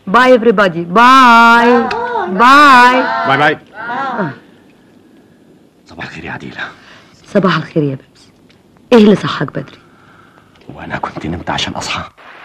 باي everybody باي باي باي باي صباح الخير يا عديلة صباح الخير يا بيبس ايه اللي صحك بدري وانا كنت نمت عشان اصحى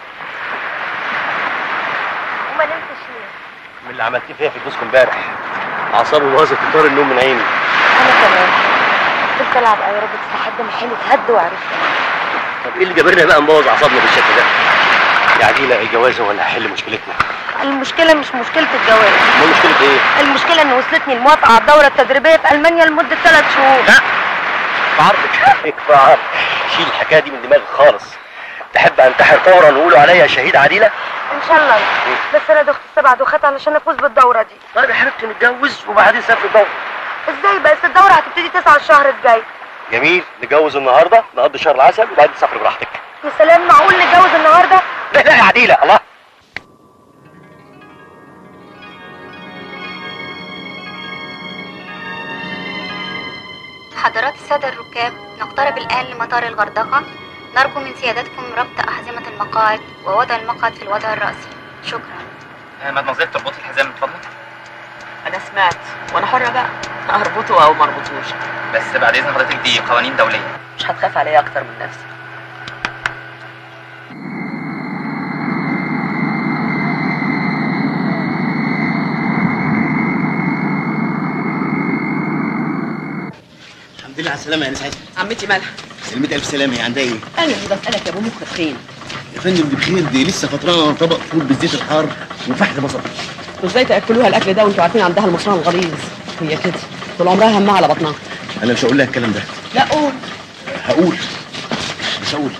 وما نمتش ليه من اللي عملتيه فيها في جوزكم امبارح اعصابي باظت وطار النوم من عيني انا كمان قلت العب ايروبكس لحد ما حلو اتهد وعرفت طب ايه اللي جابرنا بقى نبوظ اعصابنا بالشكل ده يا عديلة الجواز هو اللي هيحل مشكلتنا المشكلة مش مشكلة الجواز امال مشكلة ايه؟ المشكلة ان وصلتني الموافقة على الدورة التدريبية في المانيا لمدة ثلاث شهور لا في عرضك في عرض شيل الحكايه دي من دماغك خالص تحب انتحر فورا ويقولوا عليا شهيد عديله ان شاء الله بس انا دخت السبع دخات علشان افوز بالدورة دي طيب يا حبيبتي نتجوز وبعدين نسافر الدورة ازاي بس الدورة هتبتدي تسعة الشهر الجاي جميل نتجوز النهارده نقضي شهر العسل وبعدين نسافر براحتك يا سلام معقول نتجوز النهاردة لا لا يا عديله الله حضرات السادة الركاب نقترب الآن لمطار الغردقة نرجو من سيادتكم ربط أحزمة المقاعد ووضع المقعد في الوضع الرأسي شكرا مادموزيل تربطي الحزام من فضلك انا سمعت وانا حره بقى اربطه او ما اربطوش بس بعد اذن حضرتك دي قوانين دوليه مش هتخاف عليا اكتر من نفسي الحمد لله على السلامة يا ناس عايزة عمتي مالها سلمت ألف سلامة هي عندها إيه؟ انا اللي بسالك يا ابو مخ تخين يا فندم دي بخير دي لسه فطرانة طبق فول بالزيت الحار وفحل بصل وازاي تاكلوها الاكل ده وانتوا عارفين عندها المصران الغليظ هي كده طول عمرها همها على بطنها أنا مش هقول لها الكلام ده لا قول هقول مش هقول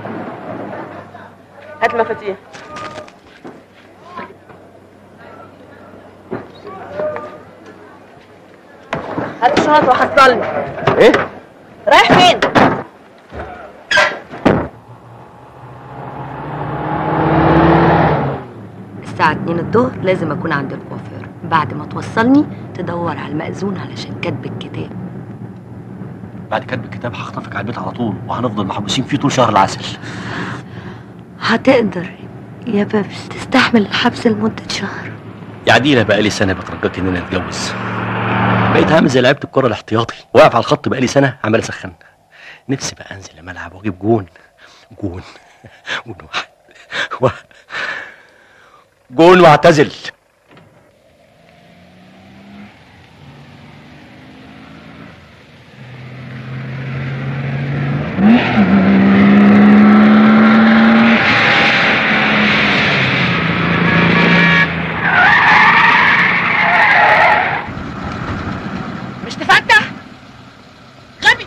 هات المفاتيح هات الشنط وحصلني إيه؟ رايح فين؟ الساعة 2 الظهر لازم أكون عند الكوافير بعد ما توصلني تدور على المأذون علشان كتب الكتاب بعد كتب الكتاب هخطفك على البيت على طول وهنفضل محبوسين فيه طول شهر العسل هتقدر يا بابس تستحمل الحبس لمدة شهر يا عديله بقالي سنه بترجاك ان انا اتجوز بقيت هعمل زي لعيبه الكره الاحتياطي واقف على الخط بقالي سنه عمال اسخن نفسي بقى انزل الملعب واجيب جون جون جون واحد و... جون واعتزل مش تفتح غبي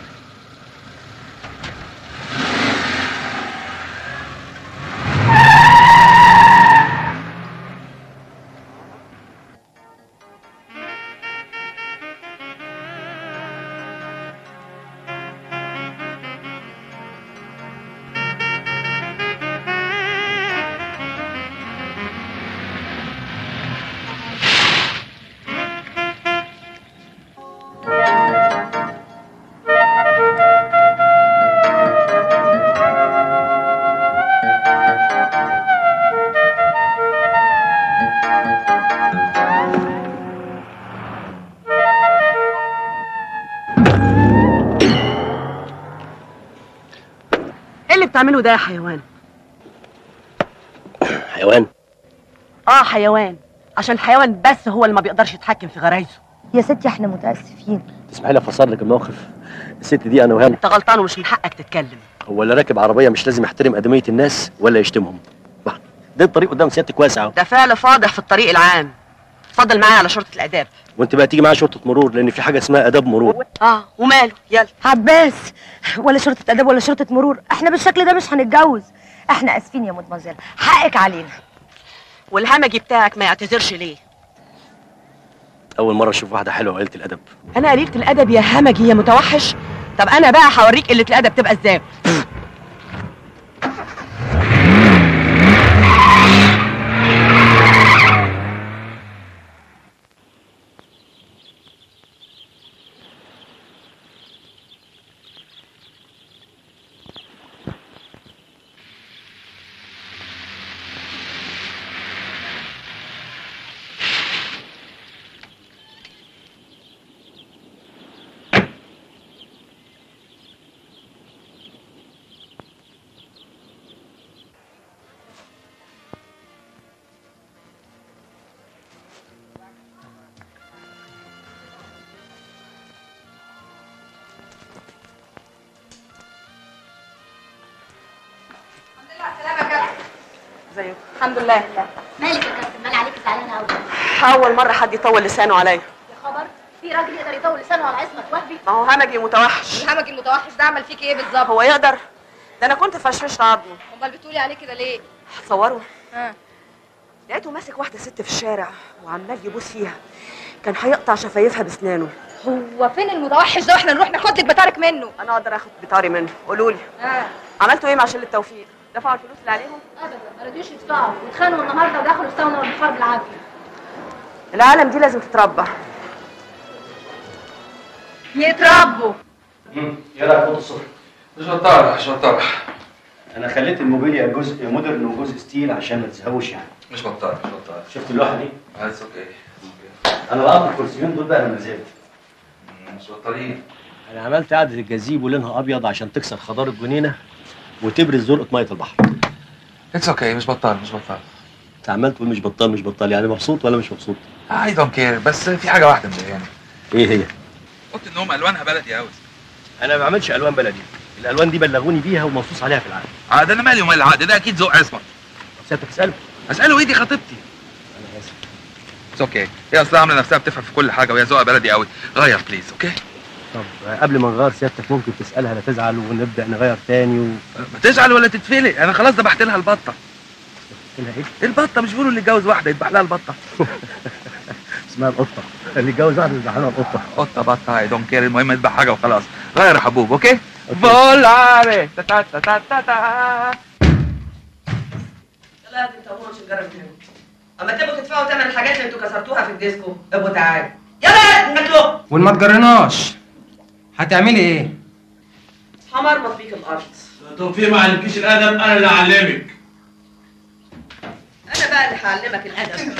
ايه اللي بتعمله ده يا حيوان حيوان اه حيوان عشان الحيوان بس هو اللي ما بيقدرش يتحكم في غرايزه يا ستي احنا متأسفين تسمحي لي افسر لك الموقف الست دي انا وهي انت غلطان ومش من حقك تتكلم هو اللي راكب عربيه مش لازم يحترم ادميه الناس ولا يشتمهم ده الطريق قدام سيادتك واسع اهو ده فعل فاضح في الطريق العام اتفضل معايا على شرطه الاداب وانت بقى تيجي معايا شرطه مرور لان في حاجه اسمها اداب مرور اه وماله يلا عباس ولا شرطة أدب ولا شرطة مرور احنا بالشكل ده مش هنتجوز احنا اسفين يا مدمزيل حقك علينا والهمجي بتاعك ما يعتذرش ليه اول مره اشوف واحده حلوه وقلت الادب انا قليله الادب يا همجي يا متوحش طب انا بقى هوريك قله الادب تبقى ازاي ازيك الحمد لله مالك يا كابتن مال عليك زعلانه قوي اول مره حد يطول لسانه عليا يا خبر في راجل يقدر يطول لسانه على عصمت وهبي ما هو همجي متوحش الهمج المتوحش ده عمل فيك ايه بالظبط هو يقدر ده انا كنت فشفشت عظمه امال بتقولي عليه كده ليه هتصوره ها لقيته ماسك واحده ست في الشارع وعمال يبوس فيها كان هيقطع شفايفها بسنانه هو فين المتوحش ده واحنا نروح ناخد لك بتارك منه انا اقدر اخد بطاري منه قولوا لي ها عملتوا ايه مع شله التوفيق دفعوا الفلوس اللي عليهم ابدا ما رضيوش يدفعوا واتخانقوا النهارده ودخلوا الساونا والبخار بالعافيه العالم دي لازم تتربى يتربوا ايه رايك فوق الصبح شطارة شطارة انا خليت الموبيليا جزء مودرن وجزء ستيل عشان ما تزهقوش يعني مش بطال مش بطال شفت اللوحه دي اتس اوكي انا لقطت الكرسيين دول بقى من مزاجي مش بطالين انا عملت قعده الجزيبو لونها ابيض عشان تكسر خضار الجنينه وتبرز زرقه ميه البحر اتس اوكي مش بطال مش بطال انت عمال تقول مش بطال مش بطال يعني مبسوط ولا مش مبسوط اي دونت كير بس في حاجة واحدة مضايقاني ايه هي اوضة النوم الوانها بلدي قوي انا ما بعملش الوان بلدي الالوان دي بلغوني بيها ومنصوص عليها في العقد عقد انا مالي ومال العقد ده اكيد ذوق عصمت سيادتك تساله اساله ايه دي خطيبتي انا اسف اتس اوكي هي اصلا عامله نفسها بتفهم في كل حاجه وهي ذوقها بلدي قوي غير بليز اوكي طب آه، قبل ما نغير سيادتك ممكن تسالها لا تزعل ونبدا نغير تاني و ما تزعل ولا تتفلق انا خلاص ذبحت لها البطه قلت لها ايه البطه مش بيقولوا اللي اتجوز واحده يذبح لها البطه اسمها القطه اللي اتجوز واحده يذبح لها القطه قطه بطه اي دونت كير المهم اذبح حاجه وخلاص غير يا حبوب اوكي فولاري تا تا تا تا تا تا لا دي تقوموا عشان نجرب تاني اما تبقوا تدفعوا ثمن الحاجات اللي انتوا كسرتوها في الديسكو ابقوا تعالوا يلا ناكلوا وان ما تجرناش هتعملي ايه؟ همرمط بيك الارض توفيق ما علمكيش الادب انا اللي اعلمك انا بقى اللي هعلمك الادب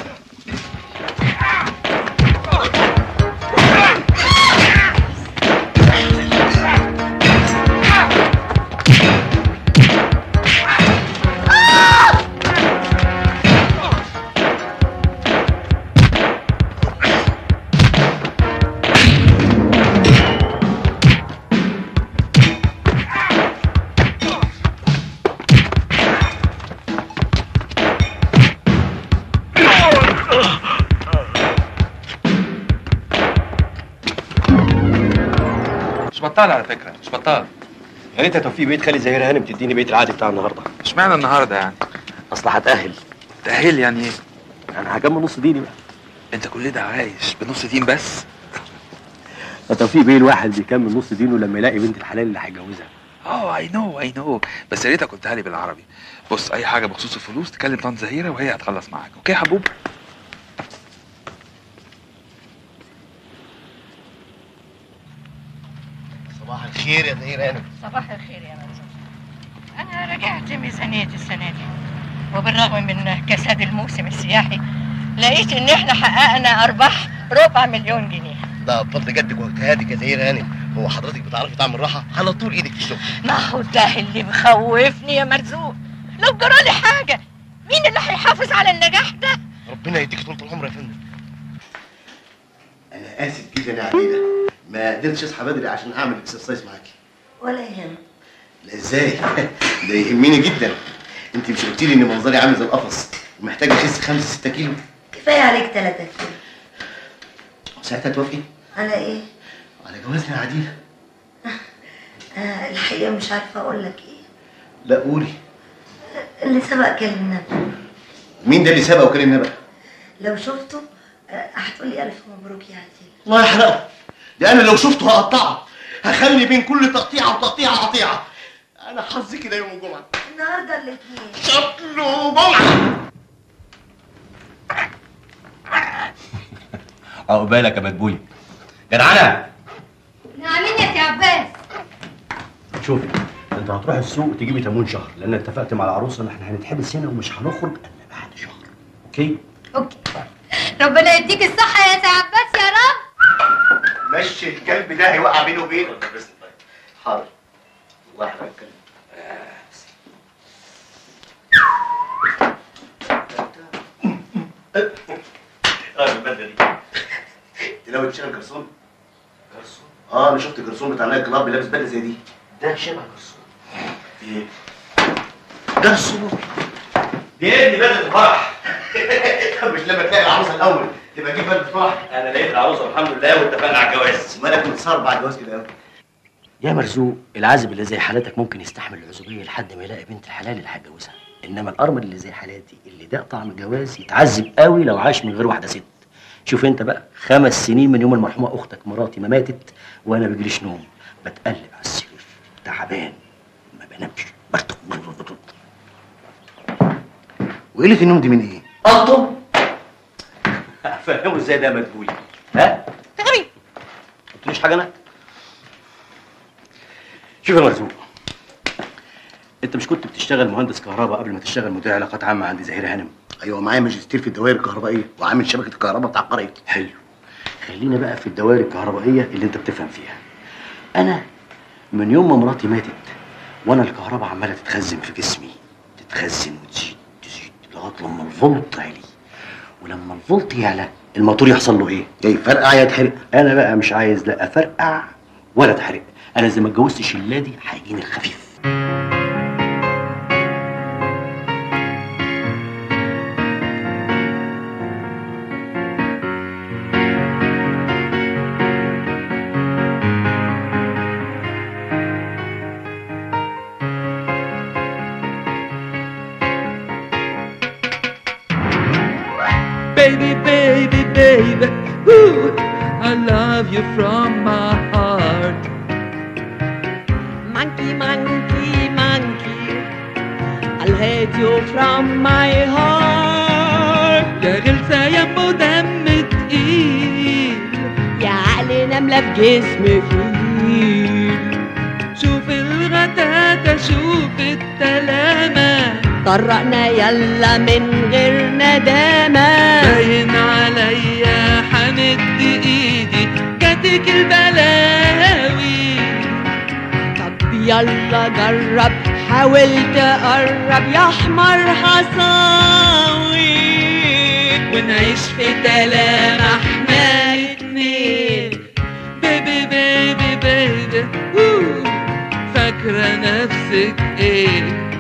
مش بطال على فكره مش بطال يا ريت يا توفيق بيت خالي زهير هانم تديني بيت العقد بتاع النهارده اشمعنى النهارده يعني اصل هتاهل تأهيل يعني ايه انا هكمل نص ديني بقى انت كل ده عايش بنص دين بس يا توفيق بيه الواحد بيكمل نص دينه لما يلاقي بنت الحلال اللي هيجوزها اه اي نو اي نو بس يا ريتك قلتها لي بالعربي بص اي حاجه بخصوص الفلوس تكلم طنط زهيره وهي هتخلص معاك اوكي يا حبوب صباح الخير يا زهير هانم صباح الخير يا منزل أنا رجعت ميزانية السنة دي وبالرغم من كساد الموسم السياحي لقيت إن إحنا حققنا أرباح ربع مليون جنيه ده بفضل جدك واجتهادك يا زهير هانم هو حضرتك بتعرفي تعمل راحه على طول ايدك في الشغل ما هو ده اللي مخوفني يا مرزوق لو جرالي حاجة مين اللي هيحافظ على النجاح ده؟ ربنا يديك طول العمر يا فندم انا اسف جدا يا عديده ما قدرتش اصحى بدري عشان اعمل اكسرسايز معاكي ولا يهمك لا ازاي ده يهمني جدا انت مش قلتي لي ان منظري عامل زي القفص ومحتاج اخس 5 6 كيلو كفايه عليك ثلاثة كيلو ساعتها توافقي على ايه؟ على جوازنا يا عديده آه الحقيقه مش عارفه اقول لك ايه لا قولي اللي سبق كلمنا مين ده اللي سبق وكلمنا بقى لو شفته آه هتقولي الف مبروك يا عزيز الله يحرقه ده انا لو شفته هقطعه هخلي بين كل تقطيعه وتقطيعه قطيعه انا حظي كده يوم الجمعه النهارده الاثنين شكله جمعه عقبالك يا مدبولي جدعانه نعمين يا سي عباس شوفي انت هتروح السوق تجيبي تمون شهر لان اتفقت مع العروسه ان احنا هنتحبس هنا ومش هنخرج الا بعد شهر اوكي اوكي ربنا يديك الصحة يا سي عباس يا رب مشي الكلب ده هيوقع بينه وبينك حاضر الله يحرقك الكلب اه البدله دي انت ناوي تشتغل جرسون؟ جرسون؟ اه انا شفت جرسون بتاع نايت كلاب لابس بدله زي دي ده شبه جرسون ايه؟ جرسون دي ابني بدله الفرح طب مش لما تلاقي العروسه الاول تبقى تجيب بدله الفرح انا لقيت العروسه والحمد لله واتفقنا على الجواز مالك متصار بعد الجواز كده قوي يا مرزوق العازب اللي زي حالتك ممكن يستحمل العزوبيه لحد ما يلاقي بنت الحلال اللي هيتجوزها انما الارمل اللي زي حالاتي اللي ده طعم الجواز يتعذب قوي لو عاش من غير واحده ست شوف انت بقى خمس سنين من يوم المرحومه اختك مراتي ما ماتت وانا بيجيليش نوم بتقلب على السرير تعبان ما بنامش برتق وقله النوم دي من ايه؟ قطه فهموا ازاي ده مدبولي ها غبي قلتليش حاجه انا شوف يا مرزوق انت مش كنت بتشتغل مهندس كهرباء قبل ما تشتغل مدير علاقات عامه عند زهير هانم ايوه معايا ماجستير في الدوائر الكهربائيه وعامل شبكه الكهرباء بتاع القريه حلو خلينا بقى في الدوائر الكهربائيه اللي انت بتفهم فيها انا من يوم ما مراتي ماتت وانا الكهرباء عماله تتخزن في جسمي تتخزن وتزيد تزيد لغايه لما الفولت عالي ولما الفولت يعلى الموتور يحصل له ايه؟ ايه فرقع يا اتحرق انا بقى مش عايز لا افرقع ولا اتحرق انا اذا ما اتجوزتش اللادي هيجيني الخفيف Baby, baby, baby, ooh, I love you from my heart. Monkey, monkey, monkey, I'll hate you from my heart. يا غلسة يا ام دم تقيل يا عقل نملة في جسم فيل شوف الغتاتة شوف التلامة طرقنا يلا من غير ندامة باين عليا حمد ايدي جاتك البلاوي طب يلا جرب حاول تقرب يا حمر حصاوي ونعيش في تلامة احنا الاتنين بيبي بيبي بيبي أوه، فاكرة نفسك ايه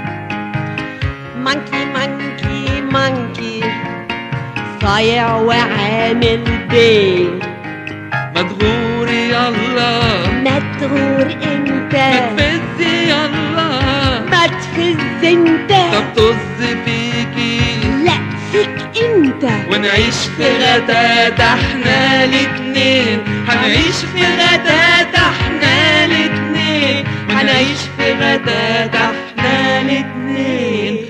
مانكي مانكي مانكي صايع وعامل بيه مدغور يلا ما تغور انت متفزي يلا ما تفز انت طب طز فيكي لا فيك انت ونعيش في غداد احنا الاتنين هنعيش في غداد احنا الاتنين هنعيش في غداد احنا الاتنين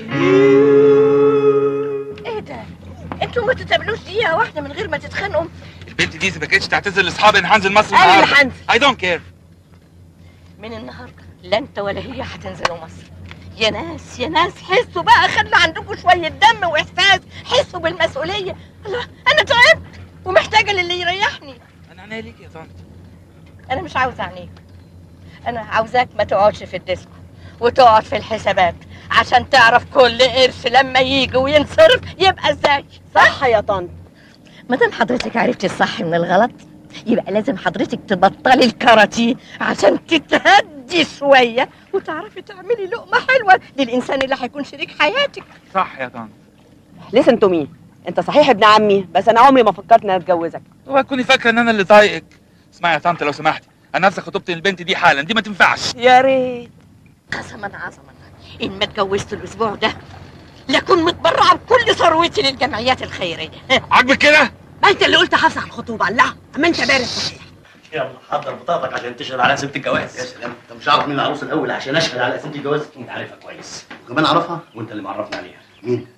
ايه ده انتوا ما تتقابلوش دقيقة واحدة من غير ما تتخانقوا البنت دي اذا ما كانتش تعتذر لاصحابي ان هنزل مصر أنا اللي النهارده هنزل. اي دونت كير من النهارده لا انت ولا هي هتنزلوا مصر يا ناس يا ناس حسوا بقى خلوا عندكم شويه دم واحساس حسوا بالمسؤوليه الله انا تعبت ومحتاجه للي يريحني انا عينيا ليك يا طنط انا مش عاوزه عينيك انا عاوزاك ما تقعدش في الديسكو وتقعد في الحسابات عشان تعرف كل قرش لما يجي وينصرف يبقى ازاي صح يا طنط ما دام حضرتك عرفتي الصح من الغلط يبقى لازم حضرتك تبطلي الكاراتيه عشان تتهدي شويه وتعرفي تعملي لقمه حلوه للانسان اللي هيكون شريك حياتك صح يا طنط لسن تو مي انت صحيح ابن عمي بس انا عمري ما فكرت اني اتجوزك اوعى تكوني فاكره ان انا اللي طايقك اسمعي يا طنط لو سمحتي انا نفسي خطبت البنت دي حالا دي ما تنفعش يا ريت قسما عظما ان ما اتجوزت الاسبوع ده لكن متبرعه بكل ثروتي للجمعيات الخيريه عاجبك كده ما انت اللي قلت هفسخ الخطوبه لا اما انت بارد صحيح يلا حضر بطاقتك عشان تشهد على قسيمه الجواز يا سلام انت مش عارف مين العروسه الاول عشان اشهد على قسيمه الجواز انت عارفها كويس وكمان اعرفها وانت اللي معرفنا عليها مين؟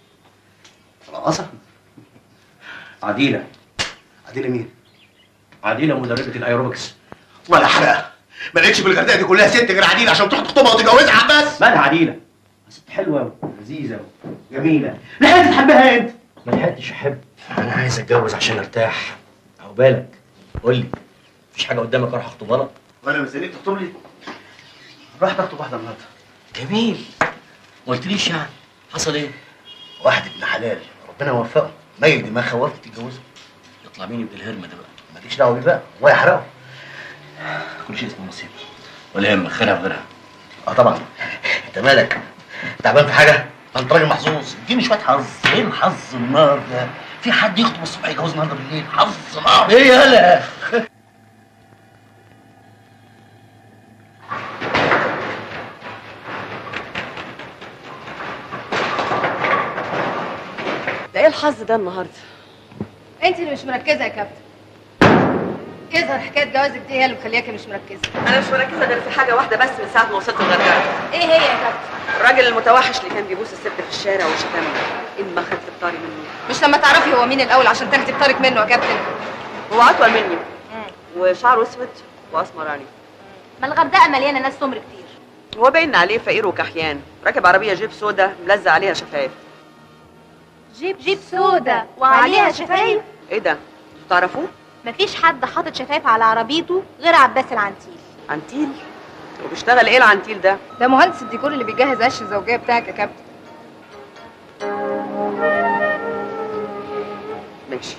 رقاصه عديله عديله مين؟ عديله مدربه الايروبكس ولا حرقه ما لقيتش في الغردقه دي كلها ست غير عديله عشان تروح تخطبها وتتجوزها بس مالها عديله ست حلوه ولذيذه وجميله لحقت تحبها انت ما لحقتش احب انا عايز اتجوز عشان ارتاح او بالك قول لي مفيش حاجه قدامك اروح اخطبها لك وانا مستنيك تخطب لي رحت اخطب واحده النهارده جميل ما قلتليش يعني حصل ايه واحد ابن حلال ربنا يوفقه ميل دماغ خوافه تتجوزه يطلع مين ابن الهرمه ده بقى ماليش دعوه بيه بقى الله يحرقه كل شيء اسمه نصيب ولا يهمك خيرها في غيرها اه طبعا انت مالك تعبان في حاجه ده انت راجل محظوظ اديني شويه حظ ايه الحظ النار ده في حد يخطب الصبح يتجوز النهارده بالليل حظ نار ايه يالا ده ايه الحظ ده النهارده انت اللي مش مركزه يا كابتن يظهر حكايه جوازك دي هي اللي مخلياكي مش مركزه انا مش مركزه غير في حاجه واحده بس من ساعه ما وصلت الغردقه ايه هي يا كابتن الراجل المتوحش اللي كان بيبوس الست في الشارع وشتمني ان ما خدت الطاري منه مش لما تعرفي هو مين الاول عشان تاخدي بطارق منه يا كابتن هو اطول مني وشعره اسود واسمراني ما الغردقه مليانه ناس سمر كتير هو باين عليه فقير وكحيان راكب عربيه جيب سودا ملزق عليها شفايف جيب جيب سودا وعليها شفايف ايه ده انتوا تعرفوه مفيش حد حاطط شفايف على عربيته غير عباس العنتيل عنتيل وبيشتغل ايه العنتيل ده ده مهندس الديكور اللي بيجهز عش الزوجيه بتاعك يا كابتن ماشي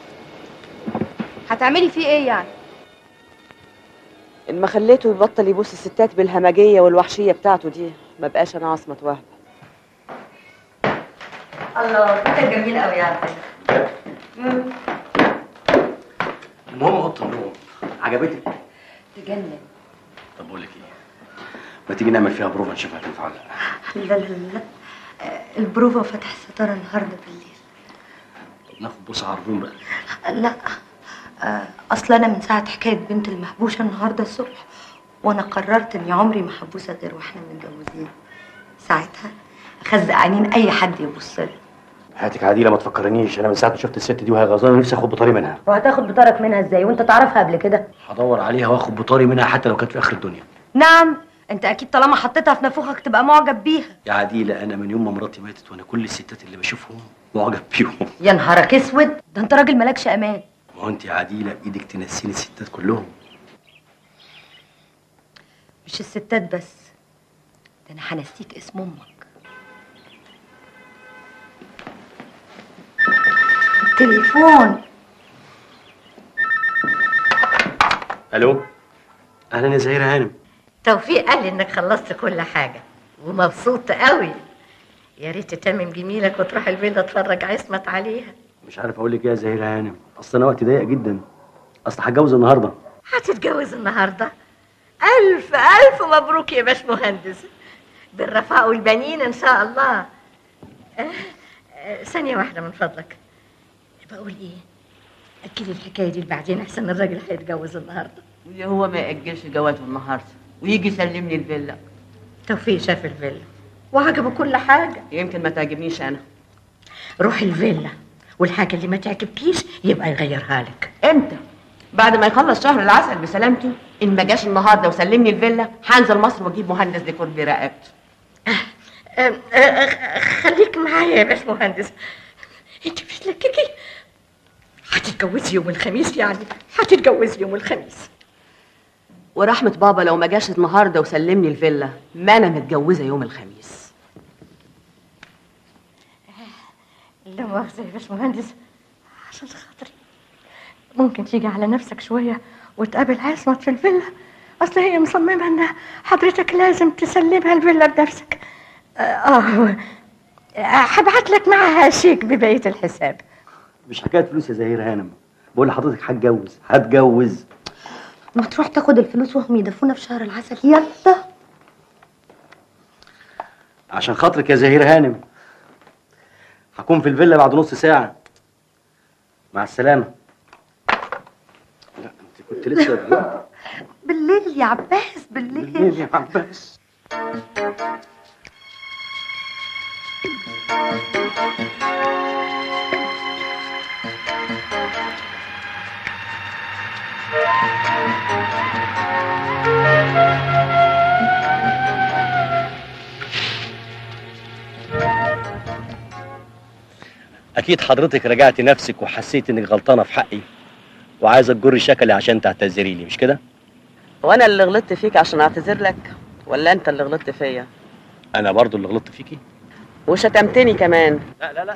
هتعملي فيه ايه يعني ان ما خليته يبطل يبوس الستات بالهمجيه والوحشيه بتاعته دي ما بقاش انا عاصمه وهب الله فكرة جميل قوي يا عبد المهم اوضه النوم عجبتك تجنن طب بقول لك ايه ما تيجي نعمل فيها بروفا نشوفها هتنفع ولا لا لا لا لا آه، البروفا فتح الستارة النهاردة بالليل طب ناخد بص على الروم بقى لا آه، اصل انا من ساعة حكاية بنت المحبوشة النهاردة الصبح وانا قررت اني عمري ما هبوسها غير واحنا متجوزين ساعتها اخزق عينين اي حد يبص لي حياتك عادية ما تفكرنيش انا من ساعه ما شفت الست دي وهي غزانه نفسي اخد بطاري منها وهتاخد بطارك منها ازاي وانت تعرفها قبل كده هدور عليها واخد بطاري منها حتى لو كانت في اخر الدنيا نعم انت اكيد طالما حطيتها في نافوخك تبقى معجب بيها يا عديلة انا من يوم ما مراتي ماتت وانا كل الستات اللي بشوفهم معجب بيهم يا نهارك اسود ده انت راجل مالكش امان ما هو انت يا عديلة بايدك تنسيني الستات كلهم مش الستات بس ده انا هنسيك اسم امك تليفون الو اهلا يا زهيرة هانم توفيق قال لي انك خلصت كل حاجه ومبسوط قوي يا ريت تتمم جميلك وتروح الفيلا تفرج عصمت عليها مش عارف اقول لك ايه يا زهيرة هانم اصل انا وقتي ضيق جدا اصل هتجوز النهارده هتتجوز النهارده الف الف مبروك يا باش مهندس بالرفاء والبنين ان شاء الله آه، آه، ثانيه واحده من فضلك بقول ايه اكدي الحكايه دي بعدين احسن الراجل هيتجوز النهارده اللي هو ما يأجلش جوازه النهارده ويجي يسلمني الفيلا توفيق شاف الفيلا وعجبه كل حاجه يمكن ما تعجبنيش انا روح الفيلا والحاجه اللي ما تعجبكيش يبقى يغيرها لك امتى بعد ما يخلص شهر العسل بسلامته ان ما جاش النهارده وسلمني الفيلا هنزل مصر واجيب مهندس ديكور برقبته آه، آه، آه، خليك معايا يا باش مهندس انت مش لككي هتتجوزي يوم الخميس يعني هتتجوزي يوم الخميس ورحمة بابا لو ما جاش النهارده وسلمني الفيلا ما انا متجوزة يوم الخميس لا مؤاخذة يا باش مهندس عشان خاطري ممكن تيجي على نفسك شوية وتقابل عصمت في الفيلا أصل هي مصممة إن حضرتك لازم تسلمها الفيلا بنفسك آه، آه هبعت لك معاها شيك ببقية الحساب مش حكايه فلوس يا زهيرة هانم بقول لحضرتك هتجوز هتجوز ما تروح تاخد الفلوس وهم يدفونا في شهر العسل يلا عشان خاطرك يا زهيرة هانم هكون في الفيلا بعد نص ساعة مع السلامة لا انت كنت لسه بالليل يا عباس بالليل بالليل يا عباس اكيد حضرتك رجعت نفسك وحسيت انك غلطانه في حقي وعايزه تجري شكلي عشان تعتذري لي مش كده وانا اللي غلطت فيك عشان اعتذر لك ولا انت اللي غلطت فيا انا برضو اللي غلطت فيكي وشتمتني كمان لا لا لا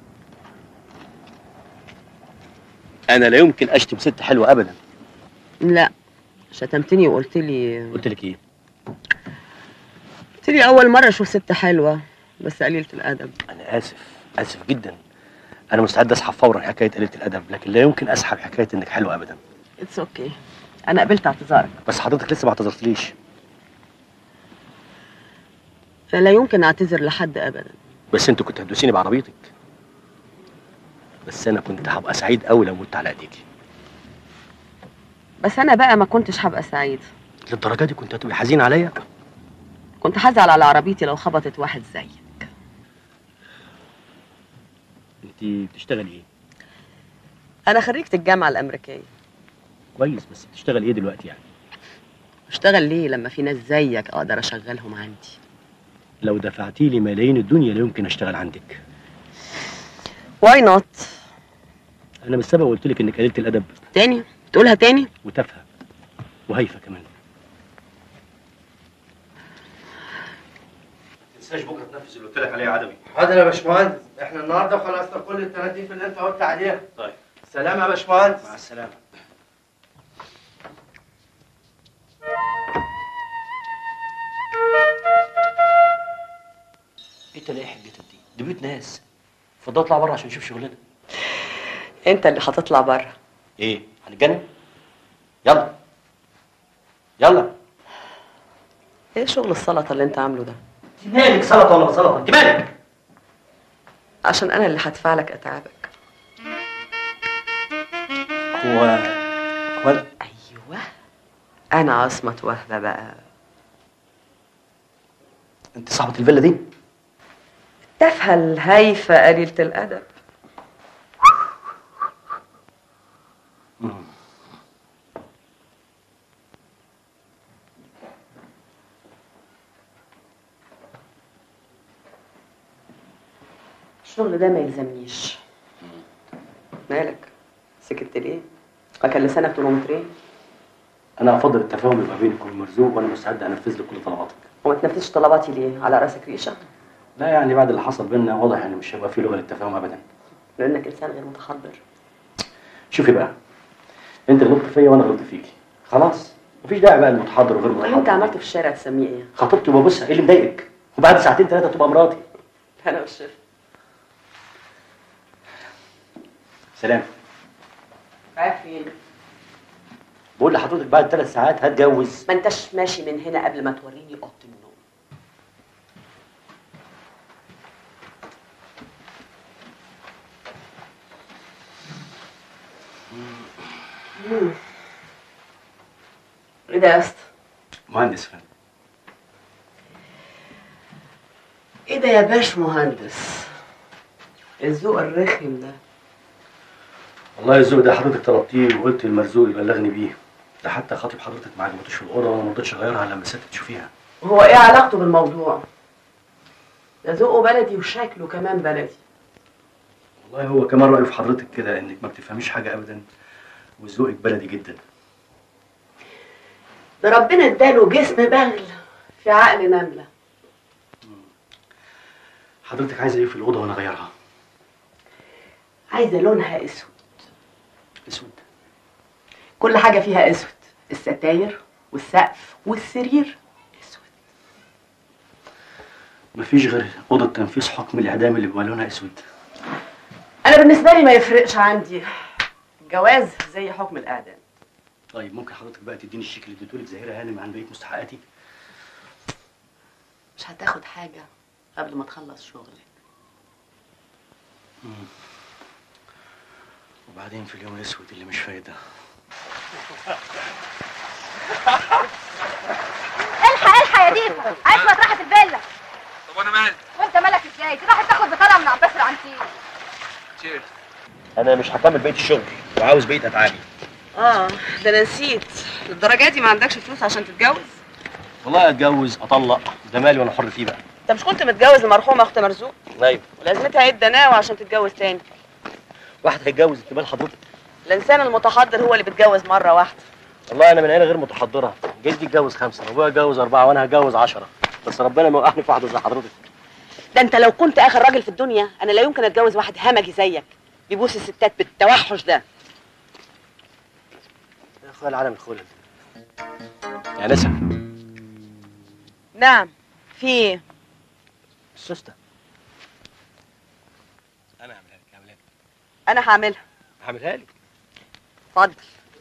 انا لا يمكن اشتم ست حلوه ابدا لا شتمتني وقلت لي قلت لك ايه قلت لي اول مره اشوف ست حلوه بس قليلة الأدب انا اسف اسف جدا انا مستعد اسحب فورا حكايه قليله الادب لكن لا يمكن اسحب حكايه انك حلو ابدا اتس اوكي أنا قبلت اعتذارك بس حضرتك لسه ما اعتذرتليش أنا لا يمكن أعتذر لحد أبدا بس انت كنت هتدوسيني بعربيتك بس انا كنت هبقى سعيد قوي لو مت على ايديكي بس أنا بقى ما كنتش هبقى سعيد للدرجه دي كنت هتبقي حزين عليا كنت هزعل على عربيتي لو خبطت واحد زيي انت بتشتغلي ايه أنا خريجة الجامعة الأمريكية كويس بس بتشتغلي ايه دلوقتي يعني اشتغل ليه لما في ناس زيك أقدر أشغلهم عندي لو دفعتي لي ملايين الدنيا لا يمكن اشتغل عندك واي نوت انا من السبب قلت لك انك قليله الادب تاني تقولها تاني وتافهه وهايفه كمان ما تنساش بكره تنفذ اللي قلت لك عليه يا عدوي حاضر يا باشمهندس احنا النهارده خلصنا كل التناتيف اللي انت قلت عليها طيب سلام يا باشمهندس مع السلامه ايه تلاقي حجتك دي دي بيوت ناس فضل اطلع بره عشان نشوف شغلنا أنت اللي هتطلع بره ايه هنتجنن يلا يلا إيه شغل السلطة اللي أنت عامله ده انت مالك سلطه ولا سلطه انت مالك عشان أنا اللي هدفع لك أتعابك هو هو أيوه أنا عصمة وهبة بقى انت صاحبه الفيلا دي التافهة الهايفة قليلة الأدب الشغل ده ما يلزمنيش مالك سكت ليه؟ وكان لسانك ترومترين انا افضل التفاهم يبقى بينك وبين مرزوق وانا مستعد انفذ لك كل طلباتك وما تنفذش طلباتي ليه؟ على راسك ريشة؟ لا يعني بعد اللي حصل بينا واضح ان مش هيبقى في لغه للتفاهم ابدا لأنك إنسان غير متحضر شوفي بقى انت غلطت فيا وانا غلطت فيكي خلاص مفيش داعي بقى المتحضر وغير اللي أنت متحضر عملته في الشارع تسميه إيه؟ خطيبتي وببصها ايه اللي مضايقك وبعد ساعتين ثلاثه تبقى مراتي أنا والشيف سلام رايح فين؟ بقول لحضرتك بعد ثلاث ساعات هتجوز ما انتش ماشي من هنا قبل ما توريني اوضه النوم مم. ايه ده يا اسطى؟ مهندس فن ايه ده يا باش مهندس؟ الذوق الرخم ده والله الذوق ده حضرتك طلبتيه وقلت المرزوق يبلغني بيه ده حتى خاطب حضرتك ما عجبتوش في الاوضه وانا ما رضيتش اغيرها لما ست تشوفيها هو ايه علاقته بالموضوع؟ ده ذوقه بلدي وشكله كمان بلدي والله هو كمان رايه في حضرتك كده انك ما بتفهميش حاجه ابدا وذوقك بلدي جدا ده ربنا اداله جسم بغل في عقل نمله حضرتك عايزه ايه في الاوضه وانا اغيرها عايزه لونها اسود اسود كل حاجه فيها اسود الستاير والسقف والسرير مفيش غير اوضه تنفيذ حكم الاعدام اللي بيبقى لونها اسود انا بالنسبه لي ما يفرقش عندي الجواز زي حكم الاعدام طيب ممكن حضرتك بقى تديني الشيك اللي اديتهولك زهيره هانم عن بقيه مستحقاتي مش هتاخد حاجه قبل ما تخلص شغلك مم. وبعدين في اليوم الاسود اللي مش فايده الحق الحق يا ديفا عصمت راحت الفيلا طب وانا مالي وانت مالك ازاي دي راحت تاخد بطلع من عباس العنتيل تشيرز انا مش هكمل بقيه الشغل وعاوز بقيه اتعابي اه ده انا نسيت للدرجه دي ما عندكش فلوس عشان تتجوز والله اتجوز اطلق ده مالي وانا حر فيه بقى انت مش كنت متجوز المرحومه اخت مرزوق ايوه ولازمتها ايه الدناوه عشان تتجوز تاني واحد هيتجوز انت مال حضرتك الانسان المتحضر هو اللي بيتجوز مره واحده والله انا من عيله غير متحضره جدي اتجوز خمسه وابويا اتجوز اربعه وانا هتجوز عشرة بس ربنا موقعني في واحده زي حضرتك ده انت لو كنت اخر راجل في الدنيا انا لا يمكن اتجوز واحد همجي زيك بيبوس الستات بالتوحش ده يا اخويا العالم الخلد يا نسا نعم في ايه السوسته انا هعملها هعملها لي اتفضل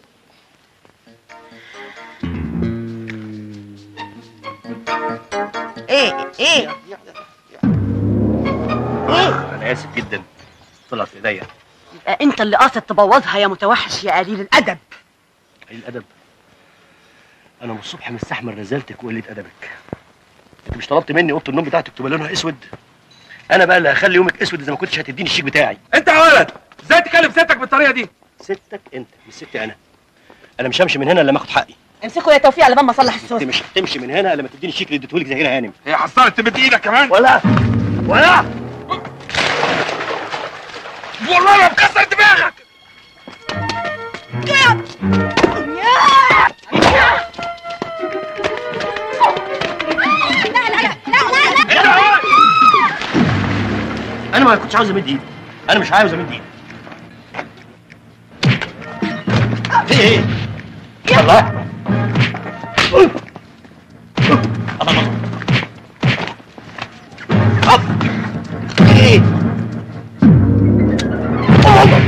ايه ايه انا اسف جدا طلعت في ايديا يبقى انت اللي قاصد تبوظها يا متوحش يا قليل الادب قليل الادب انا من الصبح مستحمل رزالتك وقله ادبك انت مش طلبت مني اوضه النوم بتاعتك تبقى لونها اسود انا بقى اللي هخلي يومك اسود اذا ما كنتش هتديني الشيك بتاعي انت يا ولد ازاي تكلم ستك بالطريقه دي ستك انت مش ستي انا انا مش همشي من هنا الا لما اخد حقي امسكوا يا توفيق على بال ما اصلح الصوت انت مش هتمشي من هنا الا لما تديني الشيك اللي اديتهولك زهيره هانم هي حصلت تمد ايدك كمان ولا ولا والله انا مكسر دماغك انا ما كنتش عاوز امد ايدي انا مش عاوز امد ايدي في ايه الله الله الله أف. في ايه الله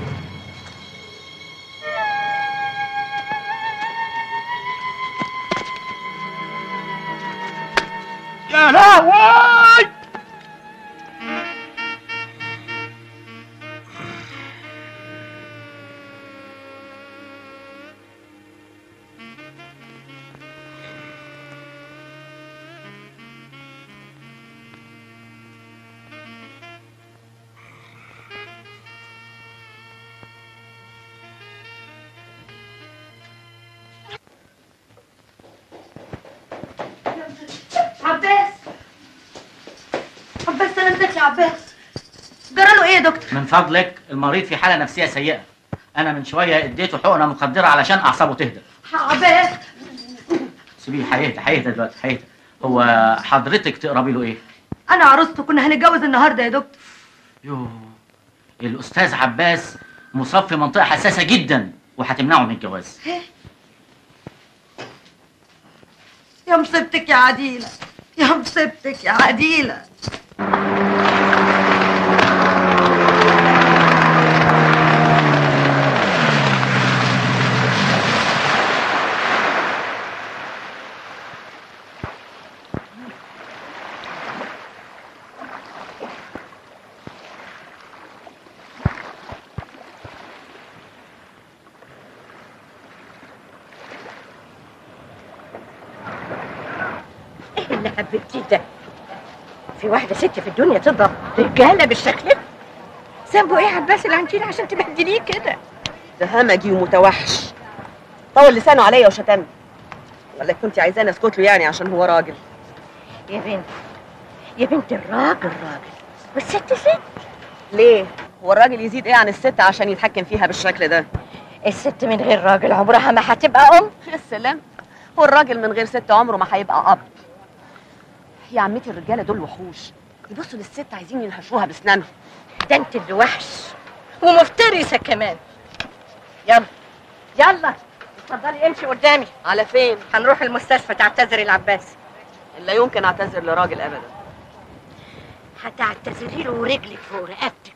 يا لهوي عباس عباس سلامتك يا عباس جراله ايه يا دكتور من فضلك المريض في حالة نفسية سيئة أنا من شوية اديته حقنة مخدرة علشان أعصابه تهدى عباس سيبيه هيهدى هيهدى دلوقتي هيهدى هو حضرتك تقربي له إيه؟ انا عروسته كنا هنتجوز النهارده يا دكتور يوه الأستاذ عباس مصاب في منطقة حساسة جدا وهتمنعه من الجواز يا مصيبتك يا عديله يا مصيبتك يا عديله ايه اللي حبيتيه ده في واحدة ست في الدنيا تضرب رجالة بالشكل ده ذنبه ايه عباس العنتيل عشان تبهدليه كده ده همجي ومتوحش طول لسانه عليا وشتمني ولا كنت عايزاني اسكت له يعني عشان هو راجل يا بنت يا بنت الراجل راجل والست ست ليه هو الراجل يزيد ايه عن الست عشان يتحكم فيها بالشكل ده الست من غير راجل عمرها ما هتبقى ام يا سلام هو الراجل من غير ست عمره ما هيبقى اب يا عمتي الرجاله دول وحوش يبصوا للست عايزين ينهشوها باسنانهم ده انت اللي وحش ومفترسة كمان يلا يلا اتفضلي امشي قدامي على فين هنروح المستشفى تعتذري العباس لا يمكن اعتذر لراجل ابدا هتعتذري له ورجلك فوق رقبتك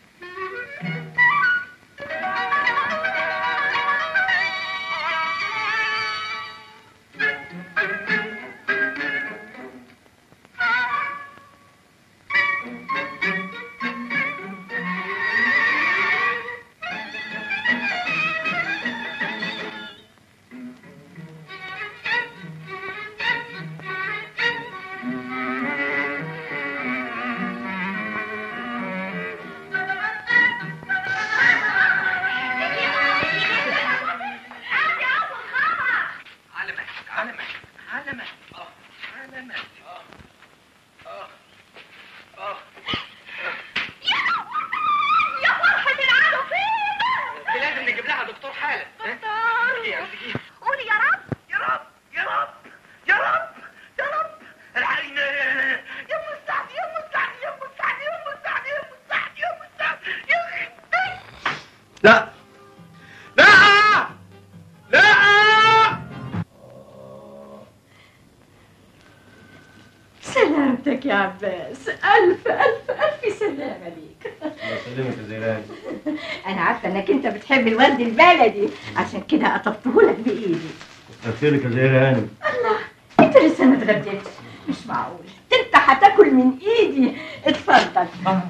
لازم نجيب لها دكتور حالا قولي يا رب يا رب يا رب يا رب يا رب الحقيني يا مستعدي يا مستعدي يا مستعدي يا مستعدي يا مستعدي يا مستعدي يا اختي لا لا لا سلامتك يا عباس ألف ألف ألف سلامة ليك الله يسلمك يا زينان انا عارفه انك انت بتحب الورد البلدي عشان كده قطفته لك بايدي خيرك يا زهير هانم الله انت لسه ما اتغديتش مش معقول ده انت هتاكل من ايدي اتفضل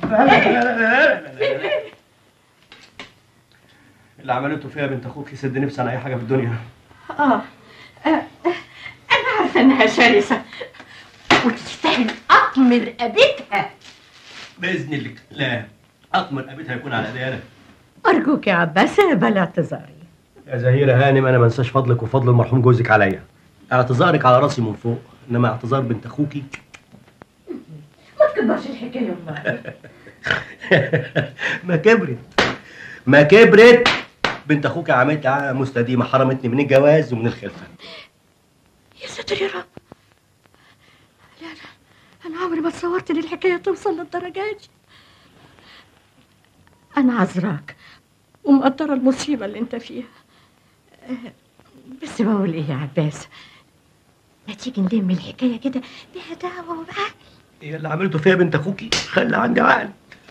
اللي عملته فيها بنت اخوك يسد نفسي على اي حاجه في الدنيا اه آه، آه، انا عارفه انها شرسه وتستاهل قطم رقبتها باذن الله لا اطمن رقبتها يكون على ايدي انا ارجوك يا عباس بلا اعتذاري يا زهيرة هانم انا ما انساش فضلك وفضل المرحوم جوزك عليا اعتذارك على راسي من فوق انما اعتذار بنت اخوكي ما تكبرش الحكايه امال ما كبرت ما كبرت بنت اخوك عملت عاهه مستديمه حرمتني من الجواز ومن الخلفه يا ساتر يا رب لا لا انا عمري ما تصورت ان الحكايه توصل للدرجه دي انا عذراك ومقدره المصيبه اللي انت فيها آه، بس بقول ايه يا عباس ما تيجي نلم الحكايه كده بهداوه وبقى هي اللي عملته فيها بنت اخوكي خلى عندي عقل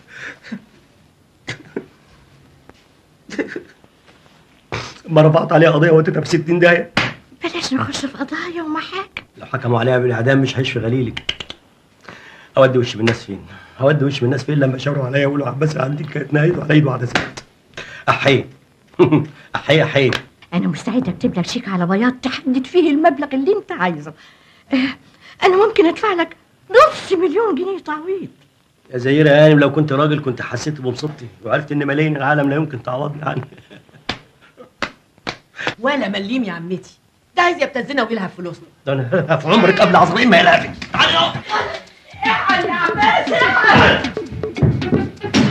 ما رفعت عليها قضيه وديتها ب 60 داهيه بلاش نخش في قضايا ومحاك لو حكموا عليها بالاعدام مش هيشفي غليلك اودي وشي بالناس فين هودي وشي بالناس فين لما يشاوروا عليا يقولوا عباس عندي كانت نايد وعلى ايد واحده ست احي احي احي انا مستعده اكتب لك شيك على بياض تحدد فيه المبلغ اللي انت عايزه آه، انا ممكن ادفع لك نص مليون جنيه تعويض يا زهيرة يا هانم لو كنت راجل كنت حسيت بمصيبتي وعرفت ان ملايين العالم لا يمكن تعوضني عنها ولا مليم يا عمتي ده عايز يبتزنا ويلهب فلوسنا ده انا في عمرك قبل عصرين ما يلعبك اقعد يا عباس اقعد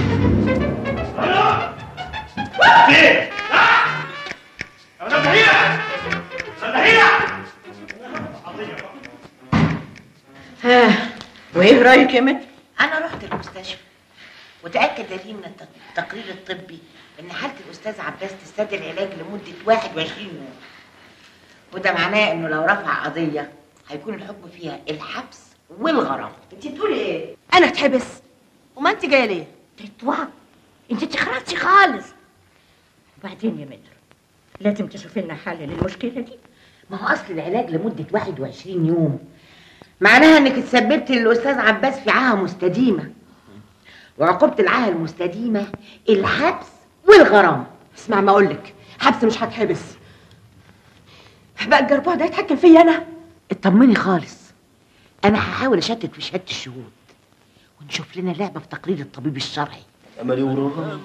ها وايه رايك يا مت انا رحت المستشفى وتاكد لي من الت- التقرير الطبي ان حاله الاستاذ عباس تستدعي العلاج لمده 21 يوم وده معناه انه لو رفع قضيه هيكون الحكم فيها الحبس والغرامه انت بتقولي ايه انا اتحبس وما انت جايه ليه تتوه انت اتخرجتي خالص وبعدين يا متر لازم تشوفي لنا حل للمشكله دي ما هو اصل العلاج لمده 21 يوم معناها انك اتسببت للاستاذ عباس في عاهه مستديمه وعقوبه العاهه المستديمه الحبس والغرامه اسمع ما اقول لك حبس مش هتحبس بقى الجربوع ده يتحكم فيا انا اطمني خالص انا هحاول اشتت في شهاده الشهود ونشوف لنا لعبه في تقرير الطبيب الشرعي املي وراها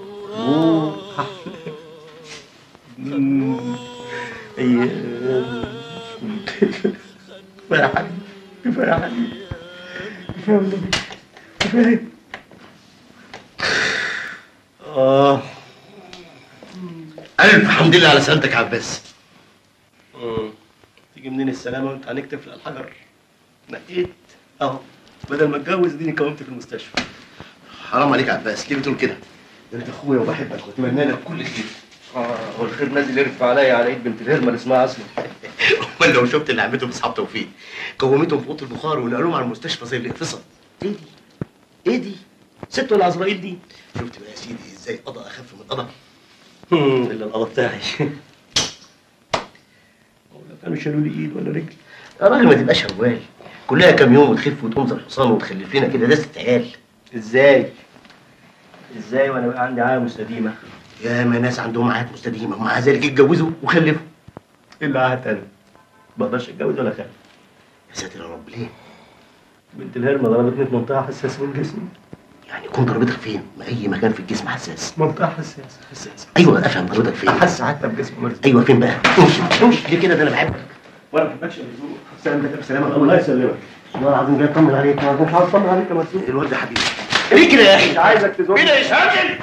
ايام كفايه يا حبيبي كفايه يا حبيبي كفايه والنبي كفايه اه الف حمد لله على سلامتك يا عباس مم. تيجي منين السلامه وانت هنكتف الحجر نقيت اهو بدل ما اتجوز اديني كومت في المستشفى حرام عليك يا عباس ليه بتقول كده ده انت اخويا وبحبك واتمنى لك كل خير اه والخير نازل يرف عليا على ايد بنت الهرمه اللي اسمها اسماء امال لو شفت اللي عملته باصحاب توفيق قومتهم في اوضه البخار ونقلوهم على المستشفى زي الاقتصاد ايه دي ايه دي ست ولا عزرائيل دي شفت بقى يا سيدي ازاي قضى اخف من قضى مم، الا القضا بتاعي لو كانوا شالوا لي ايد ولا رجل يا راجل ما تبقاش هوال كلها كام يوم وتخف وتقوم زي الحصان وتخلف لنا كده ده ست عيال ازاي ازاي وانا بقى عندي عاهه مستديمه يا ما ناس عندهم عاهات مستديمه ومع ذلك اتجوزوا وخلفوا الا عاهه انا ما اقدرش اتجوز ولا اخلف يا ساتر يا رب ليه؟ بنت الهرمه ضربتني في منطقه حساسه من جسمي يعني يكون ضربتك فين؟ ما اي مكان في الجسم حساس منطقه حساسه حساسه ايوه افهم ضربتك فين؟ احس حتى بجسمي مرزق ايوه فين بقى؟ امشي امشي ليه كده ده انا بحبك وانا ما بحبكش يا مرزوق سلامتك بسلامة الله يسلمك والله العظيم جاي اطمن عليك انا مش عايز اطمن عليك يا مرزوق الواد ده حبيبي ليه كده يا اخي؟ مش عايزك تزور كده يا شامل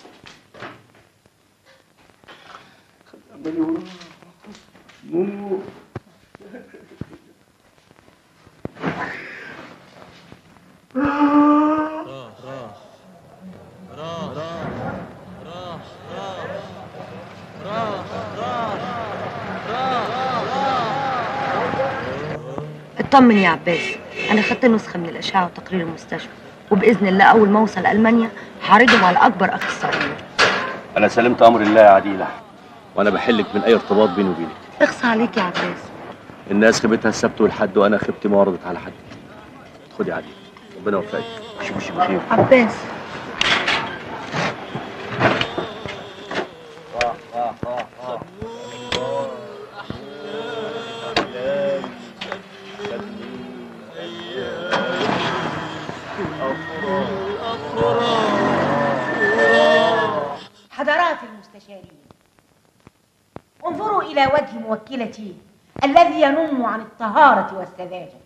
اطمن يا عباس انا خدت نسخه من الاشعه وتقرير المستشفى وباذن الله اول ما اوصل المانيا هعرضهم على اكبر اخصائيين انا سلمت امر الله يا عديله وانا بحلك من اي ارتباط بيني وبينك اخصى عليك يا عباس الناس خيبتها السبت والحد وانا خيبتي ما وردت على حد خدي يا عديله ربنا يوفقك شوفي بخير عباس حضرات المستشارين انظروا إلى وجه موكلتي الذي ينم عن الطهارة والسذاجة